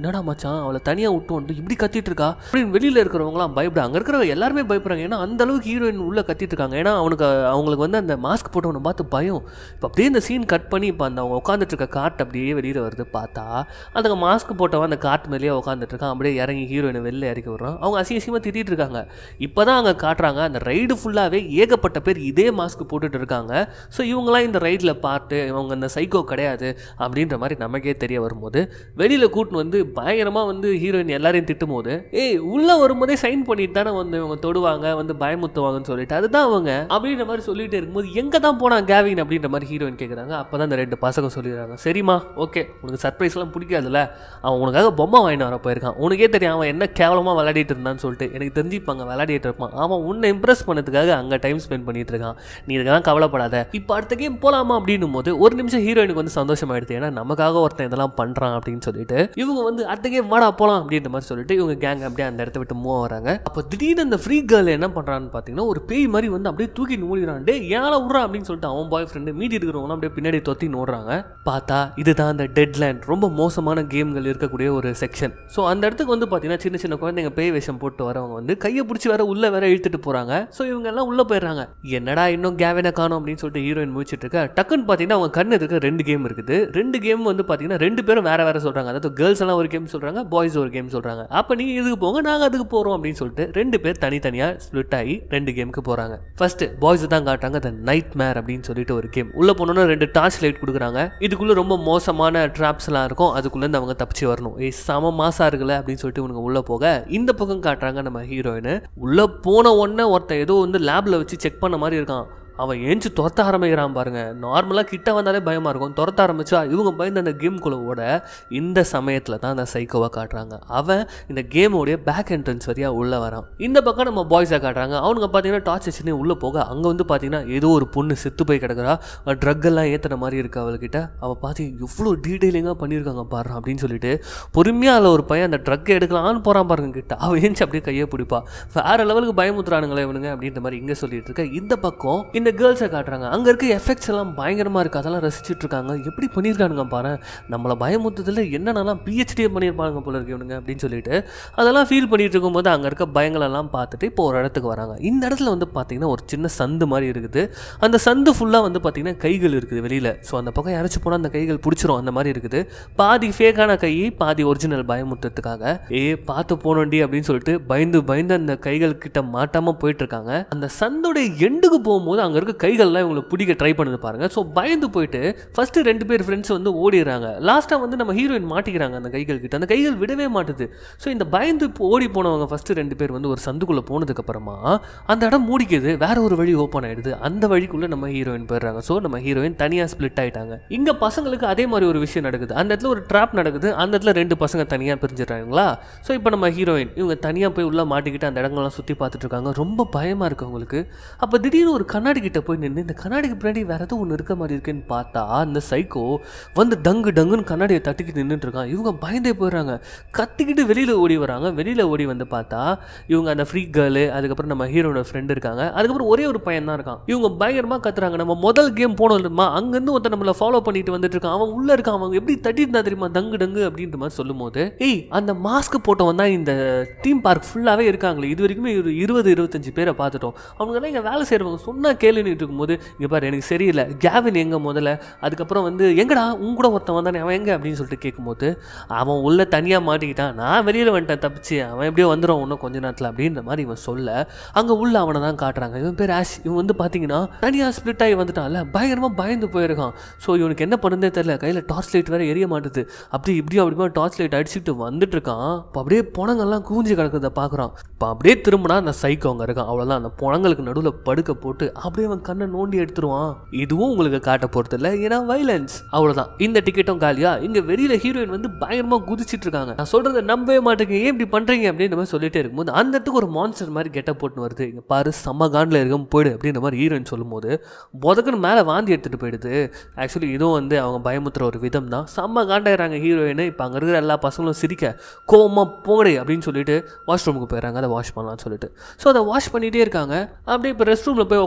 என்னடா மச்சான் அவளை தனியாக விட்டு வந்துட்டு இப்படி கத்திட்டு இருக்கா அப்படின்னு வெளியில் இருக்கிறவங்களாம் பயப்பட அங்கே இருக்கிறவங்க எல்லாருமே பயப்படுறாங்க ஏன்னா அந்த அளவுக்கு ஹீரோயின் உள்ளே கத்திட்டு இருக்காங்க ஏன்னா அவனுக்கு அவங்களுக்கு வந்து அந்த மாஸ்க் போட்டவனை பார்த்து பயம் இப்போ அப்படியே இந்த சீன் கட் பண்ணி இப்போ அந்த அவங்க உட்காந்துட்டு இருக்க காட் அப்படியே வெளியில் வருது பார்த்தா அந்த மாஸ்க் போட்டவன் அந்த காட் மேலேயே உட்காந்துட்டு இருக்கான் அப்படியே இறங்கி ஹீரோயினை வெளில இறக்கி விடுறான் அவங்க அசிங்க அசிங்கமாக திட்டிட்டு இருக்காங்க இப்போ தான் அங்கே காட்டுறாங்க அந்த ரைடு ஃபுல்லாகவே ஏகப்பட்ட பேர் இதே மாஸ்க் போட்டுட்டு இருக்காங்க ஸோ இவங்களாம் இந்த ரைடில் பார்த்து இவங்க அந்த சைக்கோ கிடையாது அப்படின்ற மாதிரி நமக்கே தெரிய வரும்போது வெளியில் கூட்டின்னு வந்து பயங்கரமாக வந்து ஹீரோயின் எல்லாரையும் திட்டும் போது ஏய் உள்ளே வரும்போதே சைன் பண்ணிட்டு தானே வந்து இவங்க தொடுவாங்க வந்து பயமுத்துவாங்கன்னு சொல்லிட்டு அதுதான் அவங்க அப்படின்ற மாதிரி சொல்லிட்டு இருக்கும்போது எங்கே தான் போனான் கேவின் அப்படின்ற மாதிரி ஹீரோயின் கேட்குறாங்க அப்போ தான் இந்த ரெண்டு பசங்க சொல்லிடுறாங்க சரிம்மா ஓகே உனக்கு சர்ப்ரைஸ்லாம் பிடிக்காதுல்ல அவன் உனக்காக பொம்மை வாங்கிட்டு வர போயிருக்கான் உனக்கே தெரியும் அவன் என்ன கேவலமாக விளையாடிட்டு இருந்தான்னு சொல்லிட்டு எனக்கு தெரிஞ்சுப்பாங்க விளையாடிட்டு இருப்பான் அவன் உன்னை இம்ப்ரெஸ் பண்ணதுக்காக அங்கே டைம் ஸ்பெண்ட் பண்ணிட்டு இருக்கான் நீ இதுக்கெல்லாம் கவலைப்படாத இப்போ அடுத்த கேம் போலாமா அப்படின்னும் போது ஒரு நிமிஷம் ஹீரோயினுக்கு வந்து சந்தோஷமாயிடுது ஏன்னா நமக்காக ஒருத்தன் இதெல்லாம் பண்ணுறான் அப்படின்னு சொல்லிட்டு இவங்க வந்து அடுத்த கேம் வாடா போலாம் அப்படின்ற மாதிரி சொல்லிட்டு இவங்க கேங் அப்படியே அந்த இடத்த விட்டு மூவ் வராங்க அப்போ திடீர்னு அந்த ஃப்ரீ கேர்ள் என்ன பண்ணுறான்னு பார்த்தீங்கன்னா ஒரு பேய் மாதிரி வந்து அப்படியே தூக்கி நூலிடுறான் டே ஏழை விட்றா அப்படின்னு சொல்லிட்டு அவன் பாய் ஃப்ரெண்டு மீதி இருக்கிறவங்களாம் அப்படியே பின்னாடி தொத்தி நோடுறாங்க பார்த்தா இதுதான் அந்த டெட்லேண்ட் ரொம்ப மோசமான கேம்கள் இருக்கக்கூடிய ஒரு செக்ஷன் ஸோ அந்த இடத்துக்கு வந்து பார்த்தீங்கன்னா சின்ன சின்ன குழந்தைங்க பேய் வேஷம் போட்டு வரவங்க வந்து கையை பிடிச்சி வேற உள்ள வேற இழுத்துட்டு போறாங்க ஸோ இவங்க எல்லாம் உள்ள போயிடுறாங்க என்னடா இன்னும் கேவினை காணும் அப்படின்னு சொல்லிட்டு ஹீரோயின் முடிச்சிட்டு இருக்க டக்குன்னு பார்த்தீங்கன்னா அவங்க கண்ணு இருக்க ரெண்டு கேம் இருக்குது ரெண்டு கேம் வந்து பார்த்தீங்கன்னா ரெண்டு பேரும் வேற வேற சொல்றாங்க அதாவது கேர்ள்ஸ் எல்லாம் ஒரு கேம் சொல்றாங்க பாய்ஸ் ஒரு கேம் சொல்றாங்க அப்போ நீங்க இதுக்கு போங்க நாங்க அதுக்கு போறோம் அப்படின்னு சொல்லிட்டு ரெண்டு பேர் தனித்தனியா ஸ்ப்ளிட் ஆகி ரெண்டு கேமுக்கு போறாங்க ஃபர்ஸ்ட் பாய்ஸ் தான் காட்டுறாங்க த நைட் மேர் அப்படின்னு சொல்லிட்டு ஒரு கேம் உள்ள போனோன்னா ரெண்டு டார்ச் லைட் கொடுக்குறாங்க இதுக்குள்ள ரொம்ப மோசமான ட்ராப்ஸ் எல்லாம் இருக்கும் அதுக்குள்ள இருந்து அவங்க தப்பிச்சு வரணும் ஏய் சம மாசா இருக்குல்ல அப்படின்னு சொல்லிட்டு இவனுங்க உள்ள போக இந்த பக்கம் காட்டுறாங்க நம்ம ஹீரோயின் உள்ள போன உடனே ஒருத்தன் ஏதோ வந்து லேப்ல வச்சு செக் பண்ண மாதிரி இருக்கான் அவன் ஏஞ்சி துரத்த ஆரம்பிக்கிறான் பாருங்க நார்மலாக கிட்ட வந்தாலே பயமாக இருக்கும் துரத்த ஆரம்பிச்சா இவங்க பயந்து அந்த கேம்குள்ளே ஓட இந்த சமயத்தில் தான் அந்த சைக்கோவை காட்டுறாங்க அவன் இந்த கேமோடைய பேக் என்ட்ரன்ஸ் வழியாக உள்ளே வரான் இந்த பக்கம் நம்ம பாய்ஸை காட்டுறாங்க அவனுங்க பார்த்தீங்கன்னா டார்ச் வச்சுனே உள்ளே போக அங்கே வந்து பார்த்தீங்கன்னா ஏதோ ஒரு பொண்ணு செத்து போய் கிடக்குறா ட்ரக் எல்லாம் ஏற்றுன மாதிரி இருக்கு அவள்கிட்ட அவள் பார்த்து எவ்வளோ டீட்டெயிலிங்காக பண்ணியிருக்காங்க பாரு அப்படின்னு சொல்லிட்டு பொறுமையாக அதில் ஒரு பையன் அந்த ட்ரக் எடுக்கலான்னு போகிறான் பாருங்க கிட்ட அவன் ஏஞ்சி அப்படியே கையை பிடிப்பா வேற லெவலுக்கு பயமுத்துறானுங்களே இவனுங்க அப்படின்ற மாதிரி இங்கே சொல்லிட்டு இருக்க இந்த பக்கம் இந்த கேர்ள்ஸை காட்டுறாங்க அங்கே இருக்க எஃபெக்ட்ஸ் எல்லாம் பயங்கரமாக இருக்குது அதெல்லாம் ரசிச்சுட்டு இருக்காங்க எப்படி பண்ணியிருக்கானுங்க பாரு நம்மளை பயமுத்ததில் என்னென்னலாம் பிஹெச்டியே பண்ணியிருப்பாங்க போல இருக்கு இவனுங்க அப்படின்னு சொல்லிட்டு அதெல்லாம் ஃபீல் பண்ணிட்டு இருக்கும்போது அங்கே இருக்க பயங்களெல்லாம் பார்த்துட்டு இப்போ ஒரு இடத்துக்கு வராங்க இந்த இடத்துல வந்து பார்த்தீங்கன்னா ஒரு சின்ன சந்து மாதிரி இருக்குது அந்த சந்து ஃபுல்லாக வந்து பார்த்தீங்கன்னா கைகள் இருக்குது வெளியில் ஸோ அந்த பக்கம் யாராச்சும் போனால் அந்த கைகள் பிடிச்சிரும் அந்த மாதிரி இருக்குது பாதி ஃபேக்கான கை பாதி ஒரிஜினல் பயமுத்துறதுக்காக ஏ பார்த்து போனோண்டி அப்படின்னு சொல்லிட்டு பயந்து பயந்து அந்த கைகள் கிட்ட மாட்டாமல் போயிட்டு இருக்காங்க அந்த சந்தோடைய எண்டுக்கு போகும்போது அங்கே இருக்க கைகள்லாம் இவங்களை பிடிக்க ட்ரை பண்ணுது பாருங்க ஸோ பயந்து போயிட்டு ஃபர்ஸ்ட் ரெண்டு பேர் ஃப்ரெண்ட்ஸ் வந்து ஓடிடுறாங்க லாஸ்ட்டாக வந்து நம்ம ஹீரோயின் மாட்டிக்கிறாங்க அந்த கைகள் கிட்ட அந்த கைகள் விடவே மாட்டுது ஸோ இந்த பயந்து இப்போ ஓடி போனவங்க ஃபர்ஸ்ட் ரெண்டு பேர் வந்து ஒரு சந்துக்குள்ளே போனதுக்கு அப்புறமா அந்த இடம் மூடிக்குது வேற ஒரு வழி ஓப்பன் ஆயிடுது அந்த வழிக்குள்ள நம்ம ஹீரோயின் போயிடுறாங்க ஸோ நம்ம ஹீரோயின் தனியாக ஸ்ப்ளிட் ஆயிட்டாங்க இங்க பசங்களுக்கு அதே மாதிரி ஒரு விஷயம் நடக்குது அந்த இடத்துல ஒரு ட்ராப் நடக்குது அந்த இடத்துல ரெண்டு பசங்க தனியாக பிரிஞ்சிடுறாங்களா ஸோ இப்போ நம்ம ஹீரோயின் இவங்க தனியாக போய் உள்ள மாட்டிக்கிட்டு அந்த இடங்கள்லாம் சுற்றி பார்த்துட்டு இருக்காங்க ரொம்ப பயமாக இருக்கு அவங்களுக்கு அப்போ திடீர்னு ஒரு கண்ணாடி கிட்ட போய் நின்று இந்த கண்ணாடிக்கு பின்னாடி வேற ஏதோ ஒன்று இருக்க மாதிரி இருக்குன்னு பார்த்தா அந்த சைக்கோ வந்து டங்கு டங்குன்னு கண்ணாடியை தட்டிக்கிட்டு நின்றுட்டு இருக்கான் இவங்க பயந்தே போயிடுறாங்க கத்திக்கிட்டு வெளியில் ஓடி வராங்க வெளியில் ஓடி வந்து பார்த்தா இவங்க அந்த ஃப்ரீ கேர்ளு அதுக்கப்புறம் நம்ம ஹீரோட ஃப்ரெண்டு இருக்காங்க அதுக்கப்புறம் ஒரே ஒரு பையன் தான் இருக்கான் இவங்க பயங்கரமாக கத்துறாங்க நம்ம முதல் கேம் போனோம் இல்லைமா அங்கேருந்து ஒருத்தன் நம்மளை ஃபாலோ பண்ணிட்டு வந்துட்டு இருக்கான் அவன் உள்ளே இருக்கான் அவன் எப்படி தட்டியிருந்தா தெரியுமா டங்கு டங்கு அப்படின்ற மாதிரி சொல்லும்போது ஏய் அந்த மாஸ்க் போட்டவன் தான் இந்த தீம் பார்க் ஃபுல்லாகவே இருக்காங்களே இது வரைக்குமே ஒரு இருபது இருபத்தஞ்சு பேரை பார்த்துட்டோம் அவங்கெல்லாம் இங்கே வேலை செய்கிறவங்க சொன்னால் கேளுன்னு இருக்கும்போது இங்கே பாரு எனக்கு சரியில்லை கேவின் எங்கே முதல்ல அதுக்கப்புறம் வந்து எங்கடா உன் கூட ஒருத்தன் வந்தானே அவன் எங்கே அப்படின்னு சொல்லிட்டு கேட்கும்போது அவன் உள்ள தனியாக மாட்டிக்கிட்டான் நான் வெளியில் வந்துட்டேன் தப்பிச்சு அவன் எப்படியோ வந்துடும் இன்னும் கொஞ்ச நேரத்தில் அப்படின்ற மாதிரி இவன் சொல்ல அங்கே உள்ள அவனை தான் காட்டுறாங்க இவன் பேர் ஆஷ் இவன் வந்து பார்த்தீங்கன்னா தனியாக ஸ்ப்ளிட் ஆகி வந்துட்டான்ல பயங்கரமாக பயந்து போயிருக்கான் ஸோ இவனுக்கு என்ன பண்ணுறதே தெரியல கையில் டார்ச் லைட் வேறு எரிய மாட்டுது அப்படி இப்படியும் அப்படிமா டார்ச் லைட் அடிச்சுட்டு வந்துட்டு இருக்கான் இப்போ அப்படியே புணங்கள்லாம் கூஞ்சி கிடக்கிறத பார்க்குறான் இப்போ அப்படியே திரும்பினா அந்த சைக்கோ அங்கே இருக்கான் அவ்வளோதான் அந்த புணங்களுக்கு நடுவில் படுக்க போட்டு அப்படியே அவன் கண்ணை நோண்டி எடுத்துருவான் இதுவும் உங்களுக்கு காட்ட போகிறது இல்லை ஏன்னா வைலன்ஸ் அவ்வளோதான் இந்த டிக்கெட்டும் காலியா இங்கே வெளியில் ஹீரோயின் வந்து பயங்கரமாக குதிச்சிட்டு இருக்காங்க நான் சொல்கிறத நம்பவே மாட்டேங்க ஏன் இப்படி பண்ணுறீங்க அப்படின்ற மாதிரி சொல்லிட்டே இருக்கும்போது அந்த இடத்துக்கு ஒரு மான்ஸ்டர் மாதிரி கெட்ட போட்டுன்னு வருது இங்கே பாரு செம்ம காண்டில் இருக்கும் போயிடு அப்படின்ற மாதிரி ஹீரோயின் சொல்லும்போது புதக்குன்னு மேலே வாந்தி எடுத்துகிட்டு போயிடுது ஆக்சுவலி இதுவும் வந்து அவங்க பயமுத்துற ஒரு விதம் தான் செம்ம காண்டாயிறாங்க ஹீரோயின் இப்போ அங்கே இருக்கிற எல்லா பசங்களும் சிரிக்க கோவமாக போங்கடே அப்படின்னு சொல்லிட்டு வாஷ் ரூமுக்கு போயிடறாங்க அதை வாஷ் பண்ணலாம்னு சொல்லிட்டு ஸோ அதை வாஷ் பண்ணிகிட்டே இருக்காங்க அப்படியே இப்போ ரெஸ்ட் ரூமில் போய் உட்காந்துக்கிட்டு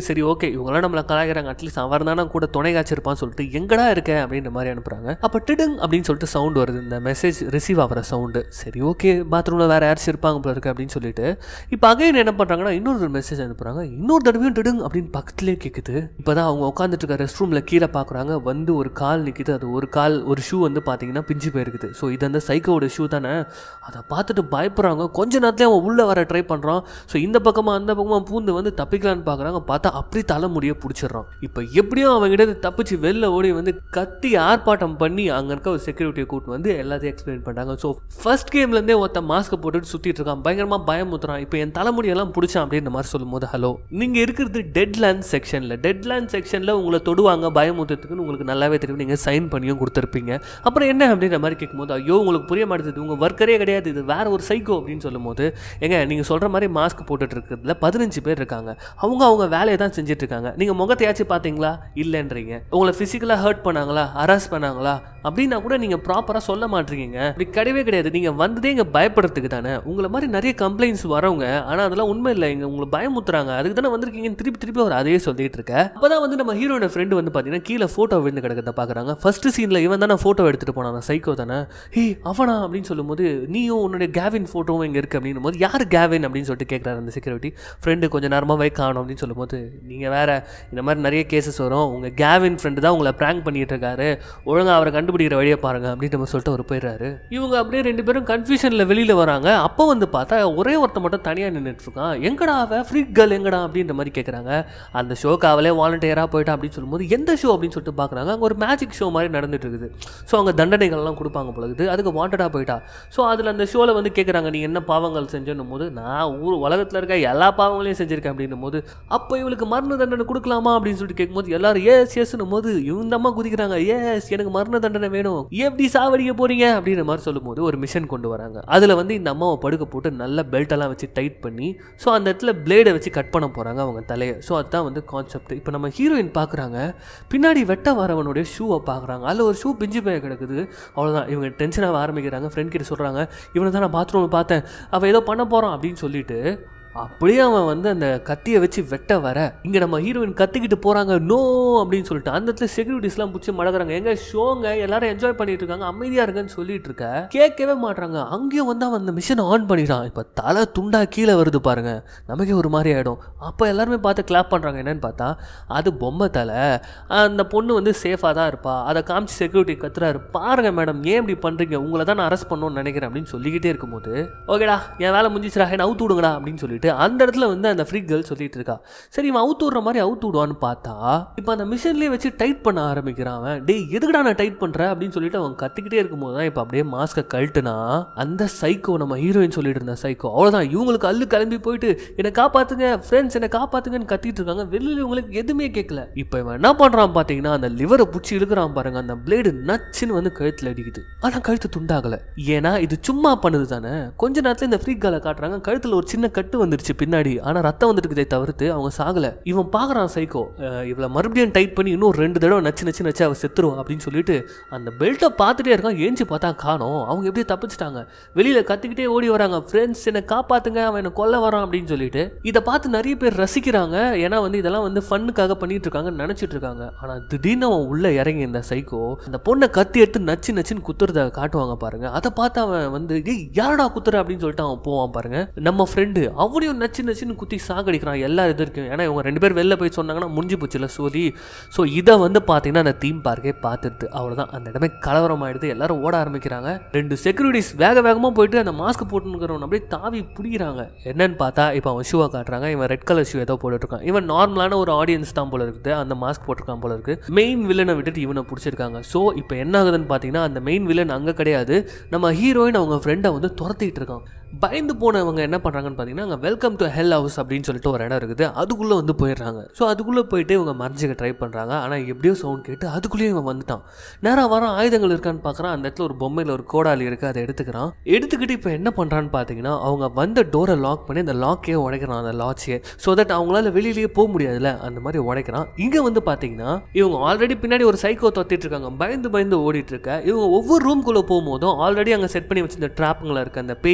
சரி ஓகே இவங்களாம் நம்மளை கலாய்க்கிறாங்க அட்லீஸ்ட் அவர் தானே கூட துணை காய்ச்சிருப்பான்னு சொல்லிட்டு எங்கடா இருக்க அப்படின்ற மாதிரி அனுப்புறாங்க அப்போ டிடுங் அப்படின்னு சொல்லிட்டு சவுண்ட் வருது இந்த மெசேஜ் ரிசீவ் ஆகிற சவுண்டு சரி ஓகே பாத்ரூமில் வேறு யாராச்சும் இருப்பாங்க போல இருக்கு அப்படின்னு சொல்லிட்டு இப்போ அகைன் என்ன பண்ணுறாங்கன்னா இன்னொரு மெசேஜ் அனுப்புறாங்க இன்னொரு தடவையும் டிடுங் அப்படின்னு பக்கத்துலேயே கேட்குது இப்போ தான் அவங்க உட்காந்துட்டு இருக்க ரெஸ்ட் ரூமில் கீழே பார்க்குறாங்க வந்து ஒரு கால் நிற்கிது அது ஒரு கால் ஒரு ஷூ வந்து பார்த்தீங்கன்னா பிஞ்சு போயிருக்குது ஸோ இது அந்த சைக்கோட ஷூ தானே அதை பார்த்துட்டு பயப்படுறாங்க கொஞ்ச நேரத்துலேயே அவன் உள்ளே வர ட்ரை பண்ணுறான் ஸோ இந்த பக்கமாக அந்த பக்கமாக பூந்து வந்து தப்பிக்கலான்னு பார்க்குறாங்க பார்த்தா அப்படி தலைமுடியை பிடிச்சிடுறான் இப்போ எப்படியும் அவங்ககிட்ட தப்பிச்சு வெளில ஓடி வந்து கத்தி ஆர்ப்பாட்டம் பண்ணி அங்கே இருக்க ஒரு செக்யூரிட்டியை கூட்டு வந்து எல்லாத்தையும் எக்ஸ்பிளைன் பண்ணுறாங்க ஸோ ஃபர்ஸ்ட் கேம்லேருந்தே ஒருத்த மாஸ்க்கை போட்டுட்டு சுற்றிட்டு இருக்கான் பயங்கரமாக பயமுத்துறான் இப்போ என் தலைமுடியெல்லாம் பிடிச்சான் அப்படின்ற மாதிரி சொல்லும்போது ஹலோ நீங்கள் இருக்கிறது டெட்லேண்ட் செக்ஷனில் டெட்லேண்ட் செக்ஷனில் உங்களை தொடுவாங்க பயமுத்துறதுக்குன்னு உங்களுக்கு நல்லாவே தெரியும் நீங்கள் சைன் பண்ணியும் கொடுத்துருப்பீங்க அப்புறம் என்ன அப்படின்ற மாதிரி கேட்கும்போது ஐயோ உங்களுக்கு புரிய மாட்டேங்குது உங்கள் ஒர்க்கரே கிடையாது இது வேற ஒரு சைக்கோ அப்படின்னு சொல்லும்போது ஏங்க நீங்கள் சொல்கிற மாதிரி மாஸ்க் போட்டுட்டு இருக்கிறதுல பதினஞ்சு பேர் இருக்காங்க அவங்க அவங்க வேலையை தான் செஞ்சுட்டு இருக்காங்க நீங்கள் முகத்தையாச்சும் பார்த்தீங்களா இல்லைன்றீங்க உங்களை ஃபிசிக்கலாக ஹர்ட் பண்ணாங்களா ஹராஸ் பண்ணாங்களா அப்படின்னா கூட நீங்கள் ப்ராப்பராக சொல்ல மாட்டீங்க அப்படி கிடையவே கிடையாது நீங்கள் வந்ததே இங்கே பயப்படுறதுக்கு தானே உங்களை மாதிரி நிறைய கம்ப்ளைண்ட்ஸ் வரவங்க ஆனால் அதெல்லாம் உண்மை இல்லை இங்கே உங்களை பயமுத்துறாங்க அதுக்கு தானே வந்திருக்கீங்கன்னு திருப்பி திருப்பி அவர் அதையே சொல்லிட்டு இருக்க அப்போ தான் வந்து நம்ம ஹீரோட ஃப்ரெண்டு வந்து பார்த்தீங்கன்னா கீழே ஃபோட்டோ விழுந்து கிடக்கிறத பார்க்குறாங்க ஃபர்ஸ்ட் சீனில் இவன் தானே ஃபோட்டோ எடுத்துகிட்டு போனான் அந்த சைக்கோ தானே ஹே அவனா அப்படின்னு சொல்லும்போது நீயும் உன்னுடைய கேவின் ஃபோட்டோவும் இங்கே இருக்குது அப்படின்னும் போது யார் கேவின் அப்படின்னு சொல்லிட்டு கேட்குறாரு அந்த செக்யூரிட்டி ஃப்ரெண்டு கொஞ்சம் நேரமாக வை காணும் அப்படின்னு சொல்லும்போது நீங்கள் வேற இந்த மாதிரி நிறைய கேசஸ் வரும் உங்கள் கேவின் ஃப்ரெண்டு தான் உங்களை ப்ராங்க் பண்ணிட்டு இருக்காரு ஒழுங்காக அவரை கண்டுபிடிக்கிற வழியை பாருங்க அப்படின்னு நம்ம சொல்லிட்டு அவர் போயிடுறாரு இவங்க அப்படியே ரெண்டு பேரும் கன்ஃபியூஷனில் வெளியில் வராங்க அப்போ வந்து பார்த்தா ஒரே ஒருத்த மட்டும் தனியாக நின்றுட்டு இருக்கான் எங்கடா அவ ஃப்ரீக் கேர்ள் எங்கடா அப்படின்ற மாதிரி கேட்குறாங்க அந்த ஷோக்கு அவளே வாலண்டியராக போயிட்டா அப்படின்னு சொல்லும்போது எந்த ஷோ அப்படின்னு சொல்லிட்டு பார்க்குறாங்க அங்கே ஒரு மேஜிக் ஷோ மாதிரி நடந்துட்டு இருக்குது ஸோ அங்கே தண்டனைகள்லாம் கொடுப்பாங்க போல இருக்குது அதுக்கு வாண்டடாக போயிட்டா ஸோ அதில் அந்த ஷோவில் வந்து கேட்குறாங்க நீ என்ன பாவங்கள் செஞ்சேன்னும் போது நான் ஊர் உலகத்தில் இருக்க எல்லா பாவங்களையும் செஞ்சிருக்கேன் அப்படின்னும் போது அப்போ இவளுக்கு மரண தண்டனை கொடுக்கலாமா அப்படின்னு சொல்லிட்டு கேட்கும்போது எல்லாரும் ஏஸ் எஸ்னும் போது இந்த அம்மா குதிக்கிறாங்க ஏஸ் எனக்கு மரண தண்டனை வேணும் எப்படி சாவடிக்க போறீங்க அப்படின்ற மாதிரி சொல்லும்போது ஒரு மிஷன் கொண்டு வராங்க அதில் வந்து இந்த அம்மாவை படுக்க போட்டு நல்ல பெல்ட்டெல்லாம் வச்சு டைட் பண்ணி ஸோ அந்த இடத்துல பிளேடை வச்சு கட் பண்ண போகிறாங்க அவங்க தலையை ஸோ அதுதான் வந்து கான்செப்ட் இப்போ நம்ம ஹீரோயின் பார்க்குறாங்க பின்னாடி வெட்ட வரவனுடைய ஷூவை பார்க்குறாங்க அதில் ஒரு ஷூ பிஞ்சு போய் கிடக்குது அவ்வளோதான் இவங்க டென்ஷனாக ஆரம்பிக்கிறாங்க ஃப்ரெண்ட் கிட்ட சொல்கிறாங்க இவனை தான் நான் பாத்ரூமில் பார்த்தேன் அவன் ஏதோ பண்ண போகிறான் அப்படின்னு சொல்லிட்டு அப்படியே அவன் வந்து அந்த கத்தியை வச்சு வெட்ட வர இங்கே நம்ம ஹீரோயின் கத்திக்கிட்டு போகிறாங்க நோ அப்படின்னு சொல்லிட்டு அந்த இடத்துல செக்யூரிட்டிஸ்லாம் பிடிச்சி மடக்குறாங்க எங்க ஷோங்க எல்லாரும் என்ஜாய் பண்ணிட்டு இருக்காங்க அமைதியாக இருக்குன்னு சொல்லிட்டு இருக்க கேட்கவே மாட்றாங்க அங்கேயும் வந்து அவன் அந்த மிஷினை ஆன் பண்ணிடுறான் இப்போ தலை துண்டா கீழே வருது பாருங்க நமக்கே ஒரு மாதிரி ஆகிடும் அப்போ எல்லாருமே பார்த்து கிளாப் பண்ணுறாங்க என்னன்னு பார்த்தா அது பொம்மை தலை அந்த பொண்ணு வந்து சேஃபாக தான் இருப்பா அதை காமிச்சு செக்யூரிட்டி கத்துறாரு பாருங்க மேடம் ஏன் இப்படி பண்ணுறீங்க உங்களை தான் நான் அரெஸ்ட் பண்ணணும்னு நினைக்கிறேன் அப்படின்னு சொல்லிக்கிட்டே இருக்கும்போது ஓகேடா என் வேலை முடிஞ்சிச்சுடா என்ன அவுத்து விடுங்கடா அப்படின்னு சொல்லிட்டு அந்த இடத்துல வந்து அந்த ஃப்ரீ கேர்ள் சொல்லிட்டு இருக்கா சரி இவன் அவுத்து விடுற மாதிரி அவுத்து விடுவான்னு பார்த்தா இப்போ அந்த மிஷின்லேயே வச்சு டைட் பண்ண ஆரம்பிக்கிறான் அவன் டேய் எதுக்குடா நான் டைட் பண்ணுறேன் அப்படின்னு சொல்லிட்டு அவன் கத்திக்கிட்டே இருக்கும்போது தான் இப்போ அப்படியே மாஸ்க்கை கழட்டுனா அந்த சைக்கோ நம்ம ஹீரோயின் சொல்லிட்டு இருந்த சைக்கோ அவ்வளோதான் இவங்களுக்கு அள்ளு கிளம்பி போயிட்டு என்னை காப்பாத்துங்க ஃப்ரெண்ட்ஸ் என்னை காப்பாத்துங்கன்னு கத்திட்டு இருக்காங்க வெளியில் இவங்களுக்கு எதுவுமே கேட்கல இப்போ இவன் என்ன பண்ணுறான் பார்த்தீங்கன்னா அந்த லிவரை பிடிச்சி இழுக்கிறான் பாருங்க அந்த பிளேடு நச்சுன்னு வந்து கழுத்தில் அடிக்குது ஆனால் கழுத்து துண்டாகலை ஏன்னா இது சும்மா பண்ணுது தானே கொஞ்ச நேரத்தில் இந்த ஃப்ரீ காலை காட்டுறாங்க கழுத்தில் ஒரு சின்ன கட்டு வந்துருச்சு பின்னாடி ஆனால் ரத்தம் வந்துருக்குதே தவிர்த்து அவங்க சாகலை இவன் பார்க்குறான் சைக்கோ அஹ் இவளை மறுபடியும் டைட் பண்ணி இன்னும் ரெண்டு தடவை நச்சு நச்சு நச்சு அவள் செத்துருவான் அப்படின்னு சொல்லிட்டு அந்த பெல்ட்டை பார்த்துட்டே இருக்கான் ஏஞ்சி பார்த்தா காணோம் அவங்க எப்படியே தப்பிச்சிட்டாங்க வெளியில் கத்திக்கிட்டே ஓடி வராங்க ஃப்ரெண்ட்ஸ் என்னை காப்பாத்துங்க அவன் என்னை கொல்ல வரான் அப்படின்னு சொல்லிட்டு இதை பார்த்து நிறைய பேர் ரசிக்கிறாங்க ஏன்னா வந்து இதெல்லாம் வந்து ஃபன்னுக்காக பண்ணிட்டு இருக்காங்கன்னு நினச்சிட்டு இருக்காங்க ஆனால் திடீர்னு அவன் உள்ளே இறங்கி இந்த சைக்கோ அந்த பொண்ணை கத்தி எடுத்து நச்சு நச்சுன்னு குத்துறத காட்டுவாங்க பாருங்க அதை பார்த்து அவன் வந்து ஏய் யாரடா குத்துற அப்படின்னு சொல்லிட்டு அவன் போவான் பாருங்க நம்ம ஃப்ரெண்டு அவனையும் நச்சு நச்சுன்னு குத்தி சாகடிக்கிறான் எல்லா இது இருக்கும் ஏன்னா இவங்க ரெண்டு பேர் வெளில போய் சொன்னாங்கன்னா முடிஞ்சு போச்சுல சோதி ஸோ இதை வந்து பார்த்தீங்கன்னா அந்த தீம் பார்க்கே பார்த்துட்டு அவ்வளோதான் அந்த இடமே கலவரம் ஆயிடுது எல்லாரும் ஓட ஆரம்பிக்கிறாங்க ரெண்டு செக்யூரிட்டிஸ் வேக வேகமாக போயிட்டு அந்த மாஸ்க் போட்டுக்கிறவன் அப்படியே தாவி பிடிக்கிறாங்க என்னன்னு பார்த்தா இப்போ அவன் ஷூவை காட்டுறாங்க இவன் ரெட் கலர் ஷூ ஏதோ போட்டுருக்கான் இவன் நார்மலான ஒரு ஆடியன்ஸ் தான் போல இருக்குது அந்த மாஸ்க் போட்டிருக்கான் போல இருக்கு மெயின் வில்லனை விட்டுட்டு இவனை பிடிச்சிருக்காங்க ஸோ இப்போ என்ன ஆகுதுன்னு பார்த்தீங்கன்னா அந்த மெயின் வில்லன் அங்கே கிடையாது நம்ம ஹீரோயின் அவங்க ஃப்ரெண்டை வந்து துரத்திட்டு இருக்கான் பயந்து போனவங்க என்ன பண்ணுறாங்கன்னு பார்த்தீங்கன்னா அங்கே வெல்கம் டு ஹெல் ஹவுஸ் அப்படின்னு சொல்லிட்டு ஒரு இடம் இருக்குது அதுக்குள்ளே வந்து போயிடுறாங்க ஸோ அதுக்குள்ளே போயிட்டு இவங்க மறைஞ்சிக்க ட்ரை பண்ணுறாங்க ஆனால் எப்படியோ சவுண்ட் கேட்டு அதுக்குள்ளேயும் இவன் வந்துட்டான் நேராக வர ஆயுதங்கள் இருக்கான்னு பார்க்குறான் அந்த இடத்துல ஒரு பொம்மையில் ஒரு கோடாலி இருக்குது அதை எடுத்துக்கிறான் எடுத்துக்கிட்டு இப்போ என்ன பண்ணுறான்னு பார்த்தீங்கன்னா அவங்க வந்த டோரை லாக் பண்ணி அந்த லாக்கே உடைக்கிறான் அந்த லாட்சியை ஸோ தட் அவங்களால வெளியிலேயே போக முடியாதுல்ல அந்த மாதிரி உடைக்கிறான் இங்கே வந்து பார்த்தீங்கன்னா இவங்க ஆல்ரெடி பின்னாடி ஒரு சைக்கோ தொத்திட்டு இருக்காங்க பயந்து பயந்து ஓடிட்டு இருக்க இவங்க ஒவ்வொரு ரூம்குள்ளே போகும்போதும் ஆல்ரெடி அங்கே செட் பண்ணி வச்சிருந்த ட்ராப்புங்களா இருக்க அந்த பேய்ங்கெல்லாம் பயமுறுத்துறாங்க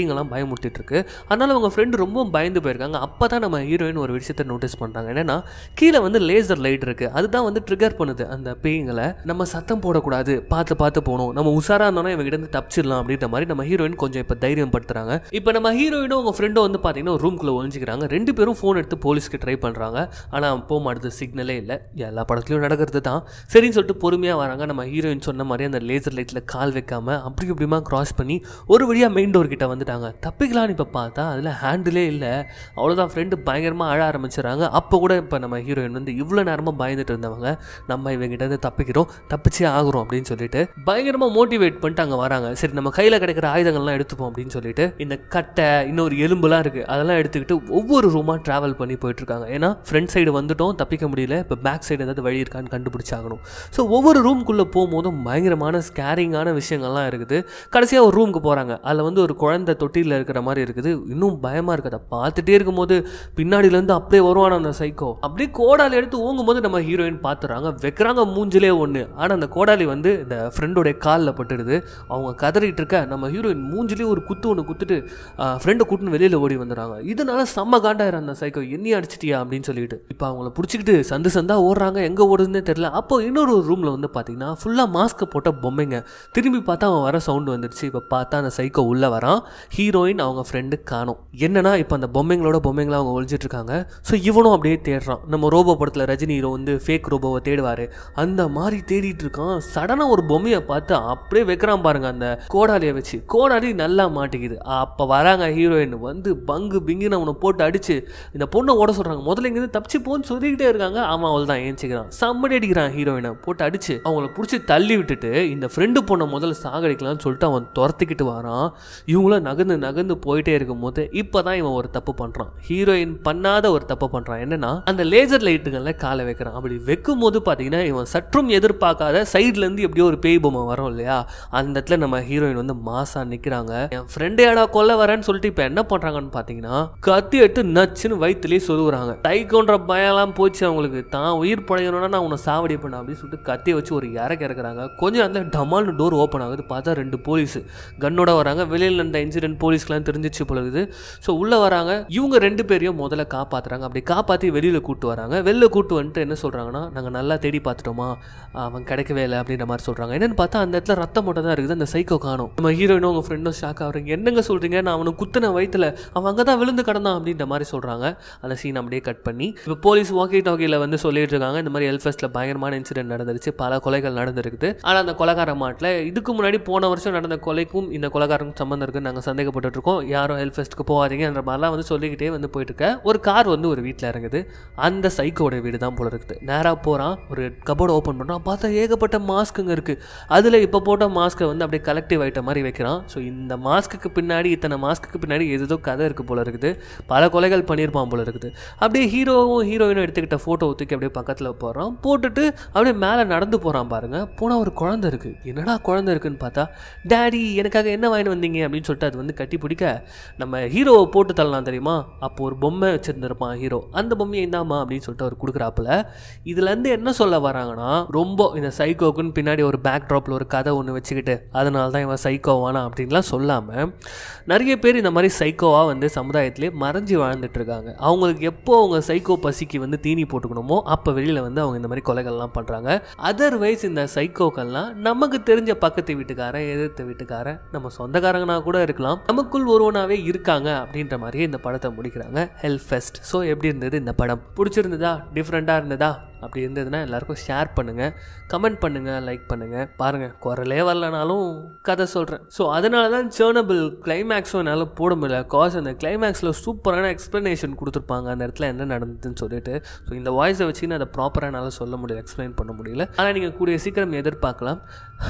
பயமுறுத்திட்டு இருக்கு அதனால அவங்க ஃப்ரெண்டு ரொம்ப பயந்து போயிருக்காங்க அப்போ தான் நம்ம ஹீரோயின் ஒரு விஷயத்தை நோட்டீஸ் பண்ணுறாங்க என்னன்னா கீழே வந்து லேசர் லைட் இருக்கு அதுதான் வந்து ட்ரிகர் பண்ணுது அந்த பேய்களை நம்ம சத்தம் போடக்கூடாது பார்த்து பார்த்து போகணும் நம்ம உஷாரா இருந்தோம்னா இவங்க கிட்ட இருந்து தப்பிச்சிடலாம் அப்படின்ற மாதிரி நம்ம ஹீரோயின் கொஞ்சம் இப்போ தைரியம் படுத்துறாங்க இப்போ நம்ம ஹீரோயினும் உங்க ஃப்ரெண்டும் வந்து பார்த்தீங்கன்னா ஒரு ரூம்குள்ளே ஒழிஞ்சிக்கிறாங்க ரெண்டு பேரும் ஃபோன் எடுத்து போலீஸ்க்கு ட்ரை பண்ணுறாங்க ஆனால் போக மாட்டுது சிக்னலே இல்லை எல்லா படத்துலையும் நடக்கிறது தான் சரின்னு சொல்லிட்டு பொறுமையாக வராங்க நம்ம ஹீரோயின் சொன்ன மாதிரி அந்த லேசர் லைட்டில் கால் வைக்காம அப்படி இப்படிமா கிராஸ் பண்ணி ஒரு வழியாக மெயின் டோர் கிட்ட வந்துட்டாங்க தப்பிக்கலான்னு இப்போ பார்த்தா அதில் ஹேண்டிலே இல்லை அவ்வளோதான் ஃப்ரெண்டு பயங்கரமாக அழ ஆரம்பிச்சிடறாங்க அப்போ கூட இப்போ நம்ம ஹீரோயின் வந்து இவ்வளோ நேரமாக பயந்துட்டு இருந்தவங்க நம்ம இவங்கிட்ட இருந்து தப்பிக்கிறோம் தப்பிச்சே ஆகுறோம் அப்படின்னு சொல்லிட்டு பயங்கரமாக மோட்டிவேட் பண்ணிட்டு அங்கே வராங்க சரி நம்ம கையில் கிடைக்கிற ஆயுதங்கள்லாம் எடுத்துப்போம் அப்படின்னு சொல்லிட்டு இந்த கட்டை இன்னொரு எலும்புலாம் இருக்குது அதெல்லாம் எடுத்துக்கிட்டு ஒவ்வொரு ரூமாக ட்ராவல் பண்ணி போயிட்டு இருக்காங்க ஏன்னா ஃப்ரண்ட் சைடு வந்துட்டோம் தப்பிக்க முடியல இப்போ பேக் சைடு ஏதாவது வழி இருக்கான்னு கண்டுபிடிச்சாகணும் ஸோ ஒவ்வொரு ரூம்குள்ளே போகும்போதும் பயங்கரமான ஸ்கேரிங்கான விஷயங்கள்லாம் இருக்குது கடைசியாக ஒரு ரூமுக்கு போகிறாங்க அதில் வந்து ஒரு குழந்தை தொட்டியில் இருக்கிற மாதிரி இருக்குது இன்னும் பயமாக இருக்குது அதை பார்த்துட்டே இருக்கும்போது பின்னாடியிலேருந்து அப்படியே வருவான அந்த சைக்கோ அப்படியே கோடாலி எடுத்து ஊங்கும்போது நம்ம ஹீரோயின் பார்த்துறாங்க வைக்கிறாங்க மூஞ்சிலே ஒன்று ஆனால் அந்த கோடாலி வந்து இந்த ஃப்ரெண்டோடைய காலில் பட்டுடுது அவங்க கதறிட்டு இருக்க நம்ம ஹீரோயின் மூஞ்சிலே ஒரு குத்து ஒன்று குத்துட்டு ஃப்ரெண்டை கூட்டின்னு வெளியில் ஓடி வந்துடுறாங்க இதனால செம்ம காண்டாயிரம் அந்த சைக்கோ என்னையும் அடிச்சிட்டியா அப்படின்னு சொல்லிட்டு இப்போ அவங்கள பிடிச்சிக்கிட்டு சந்து சந்தா ஓடுறாங்க எங்கே ஓடுதுன்னே தெரியல அப்போ இன்னொரு ரூமில் வந்து பார்த்தீங்கன்னா ஃபுல்லாக மாஸ்க் போட்ட பொம்மைங்க திரும்பி பார்த்தா அவன் வர சவுண்டு வந்துடுச்சு இப்போ பார்த்தா அந்த சைக்கோ உள்ளே வரான் ஹீரோயின் அவங்க ஃப்ரெண்டு காணும் என்னன்னா இப்போ அந்த பொம்மைங்களோட பொம்மைங்கள அவங்க ஒழிச்சிட்டு இருக்காங்க ஸோ இவனும் அப்படியே தேடுறான் நம்ம ரோபோ படத்தில் ரஜினி ஹீரோ வந்து ஃபேக் ரோபோவை தேடுவார் அந்த மாதிரி தேடிட்டு இருக்கான் சடனாக ஒரு பொம்மையை பார்த்து அப்படியே வைக்கிறான் பாருங்க அந்த கோடாலியை வச்சு கோடாலி நல்லா மாட்டிக்குது அப்போ வராங்க ஹீரோயின் வந்து பங்கு பிங்குன்னு அவனை போட்டு அடிச்சு இந்த பொண்ணை ஓட சொல்கிறாங்க முதல்ல இங்கேருந்து தப்பிச்சு போன்னு சொல்லிக்கிட்டே இருக்காங்க அவன் அவள் தான் ஏஞ்சிக்கிறான் செம்மடி அடிக்கிறான் ஹீரோயினை போட்டு அடிச்சு அவங்கள பிடிச்சி தள்ளி விட்டுட்டு இந்த ஃப்ரெண்டு பொண்ணை முதல்ல சாகடிக்கலாம்னு சொல்லிட்டு அவன் துரத்திக்கிட்டு வரான் இவங்களும் நகர்ந்து நகர்ந்து போயிட்டே இருக்கும்போது இப்போ தான் இவன் ஒரு தப்பு பண்ணுறான் ஹீரோயின் பண்ணாத ஒரு தப்பு பண்ணுறான் என்னன்னா அந்த லேசர் லைட்டுகளில் காலை வைக்கிறான் அப்படி வைக்கும் போது பார்த்தீங்கன்னா இவன் சற்றும் எதிர்பார்க்காத சைட்லேருந்து எப்படியோ ஒரு பேய் பொம்மை வரும் இல்லையா அந்த இடத்துல நம்ம ஹீரோயின் வந்து மாசா நிற்கிறாங்க என் ஃப்ரெண்டே ஆடா கொல்ல வரேன்னு சொல்லிட்டு இப்போ என்ன பண்ணுறாங்கன்னு பார்த்தீங்கன்னா கத்தி எடுத்து நச்சுன்னு வயிற்றுலேயே சொல்லுவாங்க தைக்கோன்ற பயம்லாம் போச்சு அவங்களுக்கு தான் உயிர் பழையணும்னா நான் உன்னை சாவடி பண்ண அப்படின்னு சொல்லிட்டு கத்தியை வச்சு ஒரு இறக்க இறக்குறாங்க கொஞ்சம் நேரத்தில் டமால்னு டோர் ஓப்பன் ஆகுது பார்த்தா ரெண்டு போலீஸ் கன்னோட வராங்க வெளியில் இந்த இன்சிடென்ட் போலீஸ்க்குலாம் தெரிஞ்சிச்சு போல இருக்குது ஸோ உள்ளே வராங்க இவங்க ரெண்டு பேரையும் முதல்ல காப்பாற்றுறாங்க அப்படி காப்பாற்றி வெளியில் கூட்டு வராங்க வெளில கூட்டு வந்துட்டு என்ன சொல்கிறாங்கன்னா நாங்கள் நல்லா தேடி பார்த்துட்டோமா அவன் கிடைக்கவே இல்லை அப்படின்ற மாதிரி சொல்கிறாங்க என்னன்னு பார்த்தா அந்த இடத்துல ரத்தம் மட்டும் தான் இருக்குது அந்த சைக்கோ காணும் நம்ம ஹீரோயினும் உங்கள் ஃப்ரெண்டும் ஷாக் ஆகுறீங்க என்னங்க சொல்கிறீங்க நான் அவனை குத்துன வயிற்றுல அவன் அங்கே தான் விழுந்து கிடந்தான் அப்படின்ற மாதிரி சொல்கிறாங்க அந்த சீன் அப்படியே கட் பண்ணி இப்போ போலீஸ் வாக்கி டாக்கியில் வந்து சொல்லிட்டு இருக்காங்க இந்த மாதிரி எல்ஃபெஸ்ட்டில் பயங்கரமான இன்சிடென்ட் நடந்துருச்சு பல கொலைகள் நடந்திருக்குது ஆனால் அந்த கொலைகார மாட்டில் இதுக்கு முன்னாடி போன வருஷம் நடந்த கொலைக்கும் இந்த கொலைகாரனுக்கும் சம்மந்தம் இருக்குன்னு நாங்கள் சந்தேகப்பட்டு இருக்கோம் யாரும் ஹெல்ஃபெஸ்ட்டுக்கு போகாதீங்கன்ற மாதிரிலாம் வந்து சொல்லிக்கிட்டே வந்து போயிட்டு இருக்க ஒரு கார் வந்து ஒரு வீட்டில் இறங்குது அந்த சைக்கோட வீடு தான் போல இருக்குது நேராக போகிறான் ஒரு கபோர்டு ஓப்பன் பண்ணுறான் பார்த்தா ஏகப்பட்ட மாஸ்க்குங்க இருக்குது அதில் இப்போ போட்ட மாஸ்க்கை வந்து அப்படியே கலெக்டிவ் ஐட்டம் மாதிரி வைக்கிறான் ஸோ இந்த மாஸ்க்குக்கு பின்னாடி இத்தனை மாஸ்க்குக்கு பின்னாடி ஏதோ கதை இருக்குது போல இருக்குது பல கொலைகள் பண்ணியிருப்பான் போல இருக்குது அப்படியே ஹீரோவும் ஹீரோயினும் எடுத்துக்கிட்ட ஃபோட்டோ தூக்கி அப்படியே பக்கத்தில் போடுறான் போட்டுட்டு அப்படியே மேலே நடந்து போகிறான் பாருங்க போனால் ஒரு குழந்தை இருக்குது என்னடா குழந்தை இருக்குன்னு பார்த்தா டேடி எனக்காக என்ன வாங்கிட்டு வந்தீங்க அப்படின்னு சொல்லிட்டு அது வந்து கட்டி பிடிக்க நம்ம ஹீரோவை போட்டு தள்ளலாம் தெரியுமா அப்போ ஒரு பொம்மை வச்சுருந்துருப்பான் ஹீரோ அந்த பொம்மையை இந்தாமா அப்படின்னு சொல்லிட்டு அவர் கொடுக்குறாப்புல இதுலேருந்து என்ன சொல்ல வராங்கன்னா ரொம்ப இந்த சைக்கோக்குன்னு பின்னாடி ஒரு பேக் ட்ராப்பில் ஒரு கதை ஒன்று வச்சுக்கிட்டு அதனால தான் இவன் சைக்கோவானா அப்படின்லாம் சொல்லாமல் நிறைய பேர் இந்த மாதிரி சைக்கோவாக வந்து சமுதாயத்திலே மறைஞ்சு வாழ்ந்துட்டு இருக்காங்க அவங்களுக்கு எப்போ அவங்க சைக்கோ பசிக்கு வந்து தீனி போட்டுக்கணுமோ அப்போ வெளியில் வந்து அவங்க இந்த மாதிரி கொலைகள்லாம் பண்ணுறாங்க அதர்வைஸ் இந்த சைக்கோக்கள்லாம் நமக்கு தெரிஞ்ச பக்கத்து வீட்டுக்காரன் எதிர்த்த வீட்டுக்காரன் நம்ம சொந்தக்காரங்கனா கூட இருக்கலாம் நமக்குள் ஒருவனாவே இருக்காங்க அப்படின்ற மாதிரியே இந்த படத்தை முடிக்கிறாங்க ஹெல் ஃபெஸ்ட் ஸோ எப்படி இருந்தது இந்த படம் பிடிச்சிருந்ததா டிஃப்ரெண்ட்டாக இருந்ததா அப்படி இருந்ததுன்னா எல்லாருக்கும் ஷேர் பண்ணுங்கள் கமெண்ட் பண்ணுங்கள் லைக் பண்ணுங்கள் பாருங்கள் குரலே வரலனாலும் கதை சொல்கிறேன் ஸோ அதனால தான் சேர்னபிள் கிளைமேக்ஸும் என்னால் போட முடியல காஸ் அந்த கிளைமேக்ஸில் சூப்பரான எக்ஸ்ப்ளனேஷன் கொடுத்துருப்பாங்க அந்த இடத்துல என்ன நடந்ததுன்னு சொல்லிட்டு ஸோ இந்த வாய்ஸை வச்சு நான் அதை ப்ராப்பராக என்னால் சொல்ல முடியல எக்ஸ்பிளைன் பண்ண முடியல ஆனால் நீங்கள் கூடிய சீக்கிரம் எதிர்பார்க்கலாம்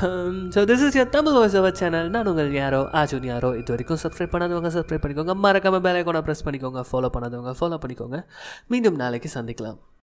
so this is your Tamil voice over channel நான் உங்கள் யாரோ ஆஜுன் யாரோ இது வரைக்கும் சப்ஸ்கிரைப் பண்ணாதவங்க சப்ஸ்கிரைப் பண்ணிக்கோங்க மறக்காம பெல் ஐக்கானை ப்ரெஸ் பண்ணிக்கோங்க ஃபாலோ பண்ணாதவங்க ஃபாலோ பண்ணிக்கோங்க மீண்டும் நாளைக்கு சந்திக்கலாம்